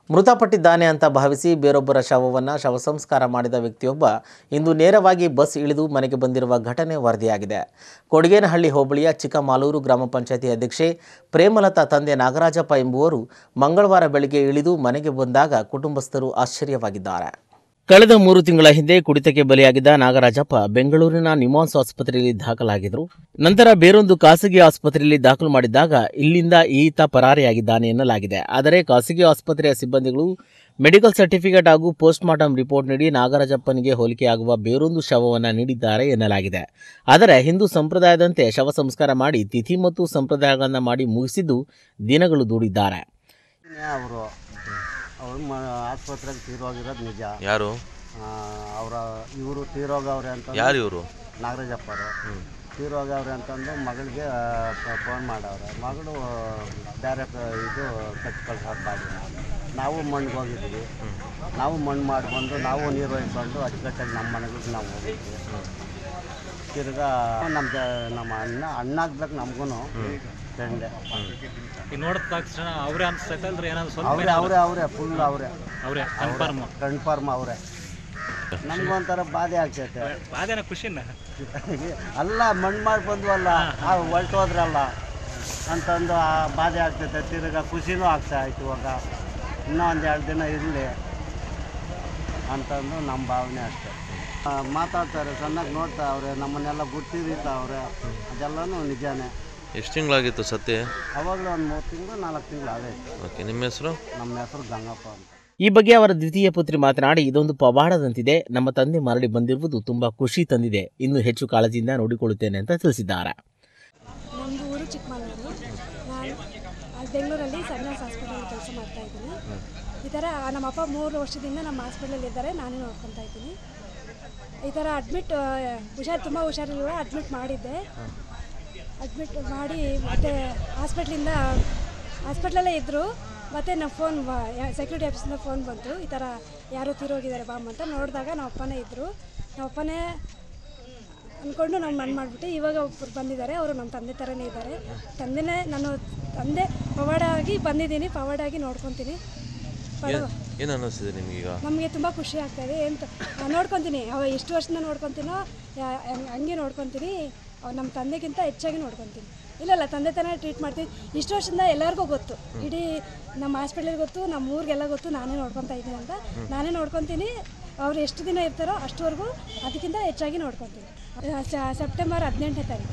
ಮೃತಪಟ್ಟಿದ್ದಾನೆ ಅಂತ ಭಾವಿಸಿ ಬೇರೊಬ್ಬರ ಶವವನ್ನು ಶವ ಸಂಸ್ಕಾರ ಮಾಡಿದ ವ್ಯಕ್ತಿಯೊಬ್ಬ ಇಂದು ನೇರವಾಗಿ ಬಸ್ ಇಳಿದು ಮನೆಗೆ ಬಂದಿರುವ ಘಟನೆ ವರದಿಯಾಗಿದೆ ಕೊಡಗೇನಹಳ್ಳಿ ಹೋಬಳಿಯ ಚಿಕ್ಕಮಾಲೂರು ಗ್ರಾಮ ಪಂಚಾಯತಿ ಅಧ್ಯಕ್ಷೆ ಪ್ರೇಮಲತಾ ತಂದೆ ನಾಗರಾಜಪ್ಪ ಎಂಬುವರು ಮಂಗಳವಾರ ಬೆಳಗ್ಗೆ ಇಳಿದು ಮನೆಗೆ ಬಂದಾಗ ಕುಟುಂಬಸ್ಥರು ಆಶ್ಚರ್ಯವಾಗಿದ್ದಾರೆ ಕಳೆದ ಮೂರು ತಿಂಗಳ ಹಿಂದೆ ಕುಡಿತಕ್ಕೆ ಬಲಿಯಾಗಿದ್ದ ನಾಗರಾಜಪ್ಪ ಬೆಂಗಳೂರಿನ ನಿಮಾನ್ಸ್ ಆಸ್ಪತ್ರೆಯಲ್ಲಿ ದಾಖಲಾಗಿದ್ದರು ನಂತರ ಬೇರೊಂದು ಖಾಸಗಿ ಆಸ್ಪತ್ರೆಯಲ್ಲಿ ದಾಖಲು ಮಾಡಿದ್ದಾಗ ಇಲ್ಲಿಂದ ಈತ ಪರಾರಿಯಾಗಿದ್ದಾನೆ ಎನ್ನಲಾಗಿದೆ ಆದರೆ ಖಾಸಗಿ ಆಸ್ಪತ್ರೆಯ ಸಿಬ್ಬಂದಿಗಳು ಮೆಡಿಕಲ್ ಸರ್ಟಿಫಿಕೇಟ್ ಹಾಗೂ ಪೋಸ್ಟ್ ಮಾರ್ಟಮ್ ರಿಪೋರ್ಟ್ ನೀಡಿ ನಾಗರಾಜಪ್ಪನಿಗೆ ಹೋಲಿಕೆಯಾಗುವ ಬೇರೊಂದು ಶವವನ್ನು ನೀಡಿದ್ದಾರೆ ಎನ್ನಲಾಗಿದೆ ಆದರೆ ಹಿಂದೂ ಸಂಪ್ರದಾಯದಂತೆ ಶವ ಸಂಸ್ಕಾರ ಮಾಡಿ ತಿಥಿ ಮತ್ತು ಸಂಪ್ರದಾಯಗಳನ್ನು ಮಾಡಿ ಮುಗಿಸಿದ್ದು ದಿನಗಳು ದೂಡಿದ್ದಾರೆ ಅವರು ಅವ್ರು ಮ ಆಸ್ಪತ್ರೆಗೆ ತೀರೋಗಿರೋದು ನಿಜ ಯಾರು ಅವರ ಇವರು ತೀರೋಗವ್ರೆ ಅಂತ ಯಾರು ಇವ್ರು? ನಾಗರಾಜಪ್ಪರು ತೀರೋಗವ್ರೆ ಅಂತಂದು ಮಗಳಿಗೆ ಫೋನ್ ಮಾಡವ್ರೆ ಮಗಳು ಬೇರೆ ಕ- ಇದು ಕಟ್ಟಿ ಕಳ್ಸೋದು ಬಾಡಿನ ನಾವು ಮಣ್ಣಿಗೆ ಹೋಗಿದ್ವಿ ನಾವು ಮಣ್ಣು ಮಾಡ್ಕೊಂಡು ನಾವು ನೀರು ಒಯ್ಕೊಂಡು ಅಚ್ಚುಕಟ್ಟಾಗಿ ನಮ್ಮ ಮನೆಗಳಿಗೆ ನಾವು ಹೋಗಿದ್ವಿ ತಿರ್ಗಾ ನಮ್ಮ ಜ- ನಮ್ಮ ಅಣ್ಣ ಅಣ್ಣ ಆಗ್ಬೇಕು ನಮಗೂ ಫ್ರೆಂಡೆ ಈಗ ನೋಡಿದ ತಕ್ಷಣ ಅವರೇ ಅನ್ಸ್ತೈತೆ ಅಲ್ರಿ ಏನಾದ್ರು ಸ್ವಲ್ಪ ಅವರೇ ಅವರೇ ಅವರೇ ಫುಲ್ ಅವರೇ ಅವರೇ ಕನ್ಫರ್ಮ್ ಕನ್ಫರ್ಮ್ ಅವರೇ ನಮ್ಗೊಂಥರ ಬಾಧೆ ಆಗ್ತೈತೆ ಬಾದೇನ ಖುಷಿನ ಅಲ್ಲ ಮಣ್ಣು ಮಾಡಿ ಬಂದ್ವಲ್ಲ ಆ ಹೊರ್ಟೋದ್ರಲ್ಲ ಅಂತಂದು ಆ ಬಾಧೆ ಆಗ್ತೈತೆ ತಿರ್ಗಾ ಖುಷಿನೂ ಆಗ್ತಾ ಆಯ್ತು ಇವಾಗ ಇನ್ನೂ ಒಂದು ಎರಡು ದಿನ ಇರಲಿ ಅಂತಂದು ನಮ್ಮ ಭಾವನೆ ಅಷ್ಟೇ ಆ, ಮಾತಾಡ್ತಾರೆ ಚೆನ್ನಾಗಿ ನೋಡ್ತಾ ಅವ್ರೆ ನಮ್ಮನ್ನೆಲ್ಲ ಗುರ್ತಿರಿತಾವ್ರೆ ಅದೆಲ್ಲನೂ ನಿಜಾನೇ ಎಷ್ಟು ತಿಂಗಳಾಗಿತ್ತು ಸತ್ಯ ಅವಾಗಲೇ ಒಂದು ಮೂರು ತಿಂಗಳು ನಾಲ್ಕು ತಿಂಗಳು ಆಗೈತೆ ಓಕೆ ನಿಮ್ಮ ಹೆಸರು ನಮ್ಮ ಹೆಸರು ಗಂಗಪ್ಪ ಅಂತ ಈ ಬಗ್ಗೆ ಅವರ ದ್ವಿತೀಯ ಪುತ್ರಿ ಮಾತನಾಡಿ ಇದೊಂದು ಪವಾಡದಂತಿದೆ ನಮ್ಮ ತಂದೆ ಮರಳಿ ಬಂದಿರುವುದು ತುಂಬಾ ಖುಷಿ ತಂದಿದೆ ಇನ್ನು ಹೆಚ್ಚು ಕಾಳಜಿಯಿಂದ ನೋಡಿಕೊಳ್ಳುತ್ತೇನೆ ಅಂತ ತಿಳಿಸಿದ್ದಾರೆ ನಮ್ಮದು ಊರು ಚಿಕ್ಕಮಗಳೂರು ನಾನು ಅಲ್ಲಿ ಬೆಂಗಳೂರಲ್ಲಿ ಸನ್ಯಾಸ್ ಹಾಸ್ಪಿಟಲ್ ಕೆಲಸ ಮಾಡ್ತಾ ಇದ್ದೀನಿ ಈ ಥರ ನಮ್ಮಪ್ಪ ಮೂರು ವರ್ಷದಿಂದ ನಮ್ಮ ಹಾಸ್ಪಿಟಲಲ್ಲಿ ಇದ್ದಾರೆ ನಾನೇ ನೋಡ್ಕೊತಾ ಇದ್ದೀನಿ ಈ ಥರ ಅಡ್ಮಿಟ್ ಹುಷಾರು ತುಂಬ ಹುಷಾರಿಲ್ವ ಅಡ್ಮಿಟ್ ಮಾಡಿದ್ದೆ ಅಡ್ಮಿಟ್ ಮಾಡಿ ಮತ್ತು ಹಾಸ್ಪಿಟ್ಲಿಂದ ಹಾಸ್ಪಿಟ್ಲಲ್ಲೇ ಇದ್ದರು ಮತ್ತು ನಮ್ಮ ಫೋನ್ ಸೆಕ್ಯೂರಿಟಿ ಆಫೀಸಿಂದ ಫೋನ್ ಬಂತು ಈ ಥರ ಯಾರೋ ತೀರೋಗಿದ್ದಾರೆ ಬಾಮ್ ಅಂತ ನೋಡಿದಾಗ ನಮ್ಮ ಅಪ್ಪನೇ ಇದ್ದರು ನಮ್ಮ ಅಪ್ಪನೇ ಅಂದ್ಕೊಂಡು ನಾವು ಮಣ್ಣು ಮಾಡಿಬಿಟ್ಟು ಇವಾಗ ಒಬ್ಬರು ಬಂದಿದ್ದಾರೆ ಅವರು ನಮ್ಮ ತಂದೆ ಥರನೇ ಇದ್ದಾರೆ ತಂದೆನೇ ನಾನು ತಂದೆ ಪವಾಡ ಆಗಿ ಬಂದಿದ್ದೀನಿ ಪವಾಡ ಆಗಿ ನೋಡ್ಕೊತೀನಿ ಪಡವ ಏನು ಅನ್ನಿಸ್ತಿದೆ ನಿಮ್ಗೀಗ ನಮಗೆ ತುಂಬ ಖುಷಿ ಆಗ್ತಾಯಿದೆ ಎಂತ ನಾನು ನೋಡ್ಕೊತೀನಿ ಅವ ಎಷ್ಟು ವರ್ಷದಿಂದ ನೋಡ್ಕೊತೀನೋ ಯಾ- ಹಂಗ್- ಹಂಗೆ ನೋಡ್ಕೊತೀನಿ ಅವ್ ನಮ್ಮ ತಂದೆಗಿಂತ ಹೆಚ್ಚಾಗಿ ನೋಡ್ಕೊತೀನಿ ಇಲ್ಲ ಇಲ್ಲ ತಂದೆ ಥರ ಟ್ರೀಟ್ ಮಾಡ್ತೀನಿ ಇಷ್ಟು ವರ್ಷದಿಂದ ಎಲ್ಲರಿಗೂ ಗೊತ್ತು ಇಡೀ ನಮ್ಮ ಹಾಸ್ಪಿಟ್ಲಿಗೆ ಗೊತ್ತು ನಮ್ಮ ಊರಿಗೆಲ್ಲ ಗೊತ್ತು ನಾನೇ ನೋಡ್ಕೊತಾ ಇದ್ದೀನಿ ಅಂತ ನಾನೇ ನೋಡ್ಕೊತೀನಿ ಅವ್ರು ಎಷ್ಟು ದಿನ ಇರ್ತಾರೋ ಅಷ್ಟುವರೆಗೂ ಅದಕ್ಕಿಂತ ಹೆಚ್ಚಾಗಿ ನೋಡ್ಕೊತೀನಿ ಆ, ಸ- ಸೆಪ್ಟೆಂಬರ್ ಹದಿನೆಂಟನೇ ತಾರೀಕು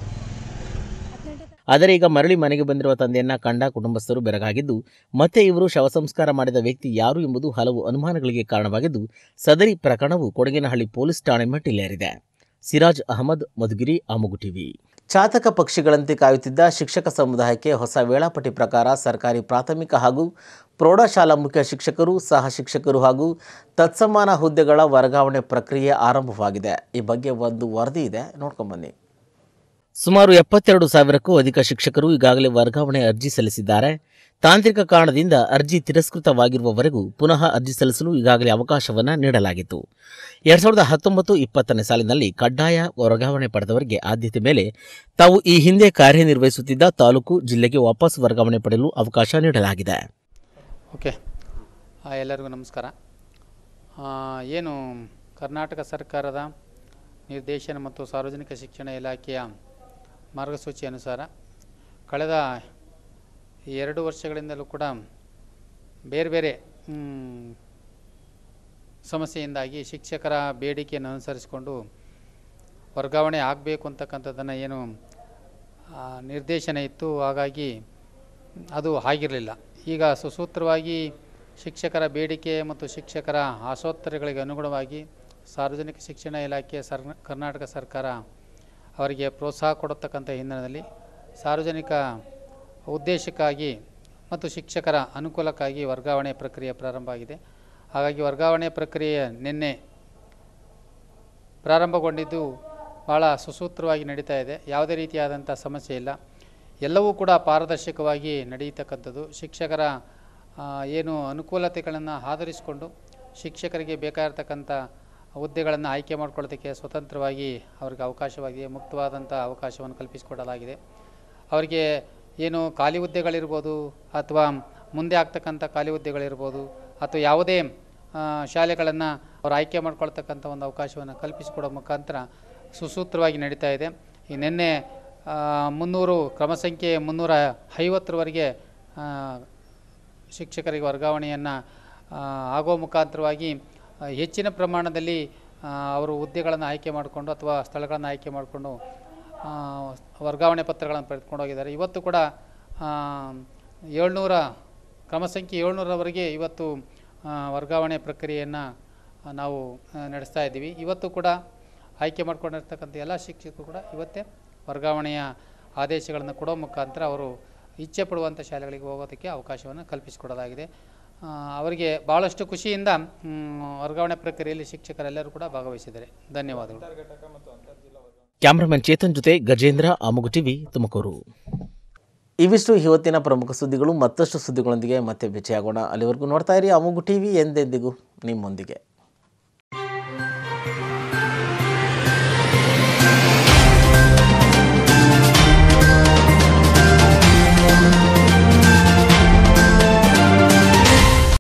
ಆದರೆ ಈಗ ಮರಳಿ ಮನೆಗೆ ಬಂದಿರುವ ತಂದೆಯನ್ನ ಕಂಡ ಕುಟುಂಬಸ್ಥರು ಬೆರಗಾಗಿದ್ದು ಮತ್ತೆ ಇವರು ಶವ ಸಂಸ್ಕಾರ ಮಾಡಿದ ವ್ಯಕ್ತಿ ಯಾರು ಎಂಬುದು ಹಲವು ಅನುಮಾನಗಳಿಗೆ ಕಾರಣವಾಗಿದ್ದು ಸದರಿ ಪ್ರಕರಣವು ಕೊಡಗಿನಹಳ್ಳಿ ಪೊಲೀಸ್ ಠಾಣೆ ಮೆಟ್ಟಿಲೇರಿದೆ ಸಿರಾಜ್ ಅಹಮದ್ ಮಧುಗಿರಿ ಆಮುಗು ಟಿವಿ ಚಾತಕ ಪಕ್ಷಿಗಳಂತೆ ಕಾಯುತ್ತಿದ್ದ ಶಿಕ್ಷಕ ಸಮುದಾಯಕ್ಕೆ ಹೊಸ ವೇಳಾಪಟ್ಟಿ ಪ್ರಕಾರ ಸರ್ಕಾರಿ ಪ್ರಾಥಮಿಕ ಹಾಗೂ ಪ್ರೌಢಶಾಲಾ ಮುಖ್ಯ ಶಿಕ್ಷಕರು ಸಹ ಶಿಕ್ಷಕರು ಹಾಗೂ ತತ್ಸಮಾನ ಹುದ್ದೆಗಳ ವರ್ಗಾವಣೆ ಪ್ರಕ್ರಿಯೆ ಆರಂಭವಾಗಿದೆ ಈ ಬಗ್ಗೆ ಒಂದು ವರದಿ ಇದೆ ನೋಡ್ಕೊಂಬನ್ನಿ ಸುಮಾರು ಎಪ್ಪತ್ತೆರಡು ಸಾವಿರಕ್ಕೂ ಅಧಿಕ ಶಿಕ್ಷಕರು ಈಗಾಗಲೇ ವರ್ಗಾವಣೆ ಅರ್ಜಿ ಸಲ್ಲಿಸಿದ್ದಾರೆ ತಾಂತ್ರಿಕ ಕಾರಣದಿಂದ ಅರ್ಜಿ ತಿರಸ್ಕೃತವಾಗಿರುವವರೆಗೂ ಪುನಃ ಅರ್ಜಿ ಸಲ್ಲಿಸಲು ಈಗಾಗಲೇ ಅವಕಾಶವನ್ನು ನೀಡಲಾಗಿತ್ತು ಎರಡು ಸಾವಿರದ ಹತ್ತೊಂಬತ್ತು ಇಪ್ಪತ್ತನೇ ಸಾಲಿನಲ್ಲಿ ಕಡ್ಡಾಯ ವರ್ಗಾವಣೆ ಪಡೆದವರಿಗೆ ಆದ್ಯತೆ ಮೇಲೆ ತಾವು ಈ ಹಿಂದೆ ಕಾರ್ಯನಿರ್ವಹಿಸುತ್ತಿದ್ದ ತಾಲೂಕು ಜಿಲ್ಲೆಗೆ ವಾಪಸ್ ವರ್ಗಾವಣೆ ಪಡೆಯಲು ಅವಕಾಶ ನೀಡಲಾಗಿದೆ ಓಕೆ ಆ, ಎಲ್ಲರಿಗೂ ನಮಸ್ಕಾರ ಆ, ಏನು ಕರ್ನಾಟಕ ಸರ್ಕಾರದ ನಿರ್ದೇಶನ ಮತ್ತು ಸಾರ್ವಜನಿಕ ಶಿಕ್ಷಣ ಇಲಾಖೆಯ ಮಾರ್ಗಸೂಚಿ ಅನುಸಾರ ಕಳೆದ ಎರಡು ವರ್ಷಗಳಿಂದಲೂ ಕೂಡ ಬೇರೆ ಬೇರೆ ಮ್, ಸಮಸ್ಯೆಯಿಂದಾಗಿ ಶಿಕ್ಷಕರ ಬೇಡಿಕೆಯನ್ನು ಅನುಸರಿಸಿಕೊಂಡು ವರ್ಗಾವಣೆ ಆಗಬೇಕು ಅಂತಕ್ಕಂಥದ್ದನ್ನು ಏನು ಆ, ನಿರ್ದೇಶನ ಇತ್ತು ಹಾಗಾಗಿ ಅದು ಆಗಿರಲಿಲ್ಲ ಈಗ ಸುಸೂತ್ರವಾಗಿ ಶಿಕ್ಷಕರ ಬೇಡಿಕೆ ಮತ್ತು ಶಿಕ್ಷಕರ ಆಶೋತ್ತರಗಳಿಗೆ ಅನುಗುಣವಾಗಿ ಸಾರ್ವಜನಿಕ ಶಿಕ್ಷಣ ಇಲಾಖೆ ಸರ್ ಕರ್ನಾಟಕ ಸರ್ಕಾರ ಅವರಿಗೆ ಪ್ರೋತ್ಸಾಹ ಕೊಡತಕ್ಕಂಥ ಹಿನ್ನೆಲೆಯಲ್ಲಿ ಸಾರ್ವಜನಿಕ ಉದ್ದೇಶಕ್ಕಾಗಿ ಮತ್ತು ಶಿಕ್ಷಕರ ಅನುಕೂಲಕ್ಕಾಗಿ ವರ್ಗಾವಣೆ ಪ್ರಕ್ರಿಯೆ ಪ್ರಾರಂಭ ಆಗಿದೆ ಹಾಗಾಗಿ ವರ್ಗಾವಣೆ ಪ್ರಕ್ರಿಯೆ ನಿನ್ನೆ ಪ್ರಾರಂಭಗೊಂಡಿದ್ದು ಭಾಳ ಸುಸೂತ್ರವಾಗಿ ನಡೀತಾ ಇದೆ ಯಾವುದೇ ರೀತಿಯಾದಂಥ ಸಮಸ್ಯೆ ಇಲ್ಲ ಎಲ್ಲವೂ ಕೂಡ ಪಾರದರ್ಶಕವಾಗಿ ನಡೆಯತಕ್ಕಂಥದ್ದು ಶಿಕ್ಷಕರ ಆ, ಏನು ಅನುಕೂಲತೆಗಳನ್ನು ಆಧರಿಸಿಕೊಂಡು ಶಿಕ್ಷಕರಿಗೆ ಬೇಕಾಗಿರ್ತಕ್ಕಂಥ ಹುದ್ದೆಗಳನ್ನು ಆಯ್ಕೆ ಮಾಡ್ಕೊಳ್ಳೋದಕ್ಕೆ ಸ್ವತಂತ್ರವಾಗಿ ಅವ್ರಿಗೆ ಅವಕಾಶವಾಗಿದೆ ಮುಕ್ತವಾದಂಥ ಅವಕಾಶವನ್ನು ಕಲ್ಪಿಸಿಕೊಡಲಾಗಿದೆ ಅವರಿಗೆ ಏನು ಖಾಲಿ ಹುದ್ದೆಗಳಿರ್ಬೋದು ಅಥವಾ ಮುಂದೆ ಆಗ್ತಕ್ಕಂಥ ಖಾಲಿ ಹುದ್ದೆಗಳಿರ್ಬೋದು ಅಥವಾ ಯಾವುದೇ ಶಾಲೆಗಳನ್ನು ಅವರು ಆಯ್ಕೆ ಮಾಡ್ಕೊಳ್ತಕ್ಕಂಥ ಒಂದು ಅವಕಾಶವನ್ನು ಕಲ್ಪಿಸಿಕೊಡೋ ಮುಖಾಂತರ ಸುಸೂತ್ರವಾಗಿ ನಡೀತಾ ಇದೆ ಈ ನಿನ್ನೆ ಆ, ಮುನ್ನೂರು ಕ್ರಮ ಸಂಖ್ಯೆ ಮುನ್ನೂರ ಐವತ್ತರವರೆಗೆ ಆ, ಶಿಕ್ಷಕರಿಗೆ ವರ್ಗಾವಣೆಯನ್ನು ಆಗೋ ಮುಖಾಂತರವಾಗಿ ಆ, ಹೆಚ್ಚಿನ ಪ್ರಮಾಣದಲ್ಲಿ ಆ, ಅವರು ಹುದ್ದೆಗಳನ್ನು ಆಯ್ಕೆ ಮಾಡಿಕೊಂಡು ಅಥವಾ ಸ್ಥಳಗಳನ್ನು ಆಯ್ಕೆ ಮಾಡಿಕೊಂಡು ಆ, ವರ್ಗಾವಣೆ ಪತ್ರಗಳನ್ನು ಪಡೆದುಕೊಂಡು ಹೋಗಿದ್ದಾರೆ ಇವತ್ತು ಕೂಡ ಆ, ಏಳ್ನೂರ ಕ್ರಮ ಸಂಖ್ಯೆ ಏಳ್ನೂರವರೆಗೆ ಇವತ್ತು ಆ, ವರ್ಗಾವಣೆ ಪ್ರಕ್ರಿಯೆಯನ್ನು ನಾವು ಆ, ನಡೆಸ್ತಾ ಇದ್ದೀವಿ ಇವತ್ತು ಕೂಡ ಆಯ್ಕೆ ಮಾಡ್ಕೊಂಡಿರ್ತಕ್ಕಂಥ ಎಲ್ಲ ಶಿಕ್ಷಕರು ಕೂಡ ಇವತ್ತೇ ವರ್ಗಾವಣೆಯ ಆದೇಶಗಳನ್ನು ಕೊಡೋ ಮುಖಾಂತರ ಅವರು ಇಚ್ಛೆ ಪಡುವಂಥ ಶಾಲೆಗಳಿಗೆ ಹೋಗೋದಕ್ಕೆ ಅವಕಾಶವನ್ನು ಕಲ್ಪಿಸಿಕೊಡೋದಾಗಿದೆ ಆ, ಅವರಿಗೆ ಭಾಳಷ್ಟು ಖುಷಿಯಿಂದ ಮ್, ವರ್ಗಾವಣೆ ಪ್ರಕ್ರಿಯೆಯಲ್ಲಿ ಶಿಕ್ಷಕರೆಲ್ಲರೂ ಕೂಡ ಭಾಗವಹಿಸಿದ್ದಾರೆ ಧನ್ಯವಾದಗಳು ಕ್ಯಾಮ್ರಾಮನ್ ಚೇತನ್ ಜೊತೆ ಗಜೇಂದ್ರ ಆಮುಗು ಟಿವಿ ತುಮಕೂರು ಇವಿಷ್ಟು ಇವತ್ತಿನ ಪ್ರಮುಖ ಸುದ್ದಿಗಳು ಮತ್ತಷ್ಟು ಸುದ್ದಿಗಳೊಂದಿಗೆ ಮತ್ತೆ ಭೇಟಿಯಾಗೋಣ ಅಲ್ಲಿವರೆಗೂ ನೋಡ್ತಾ ಇರಿ ಅಮುಗು ಟಿವಿ ಎಂದೆಂದಿಗೂ ನಿಮ್ಮೊಂದಿಗೆ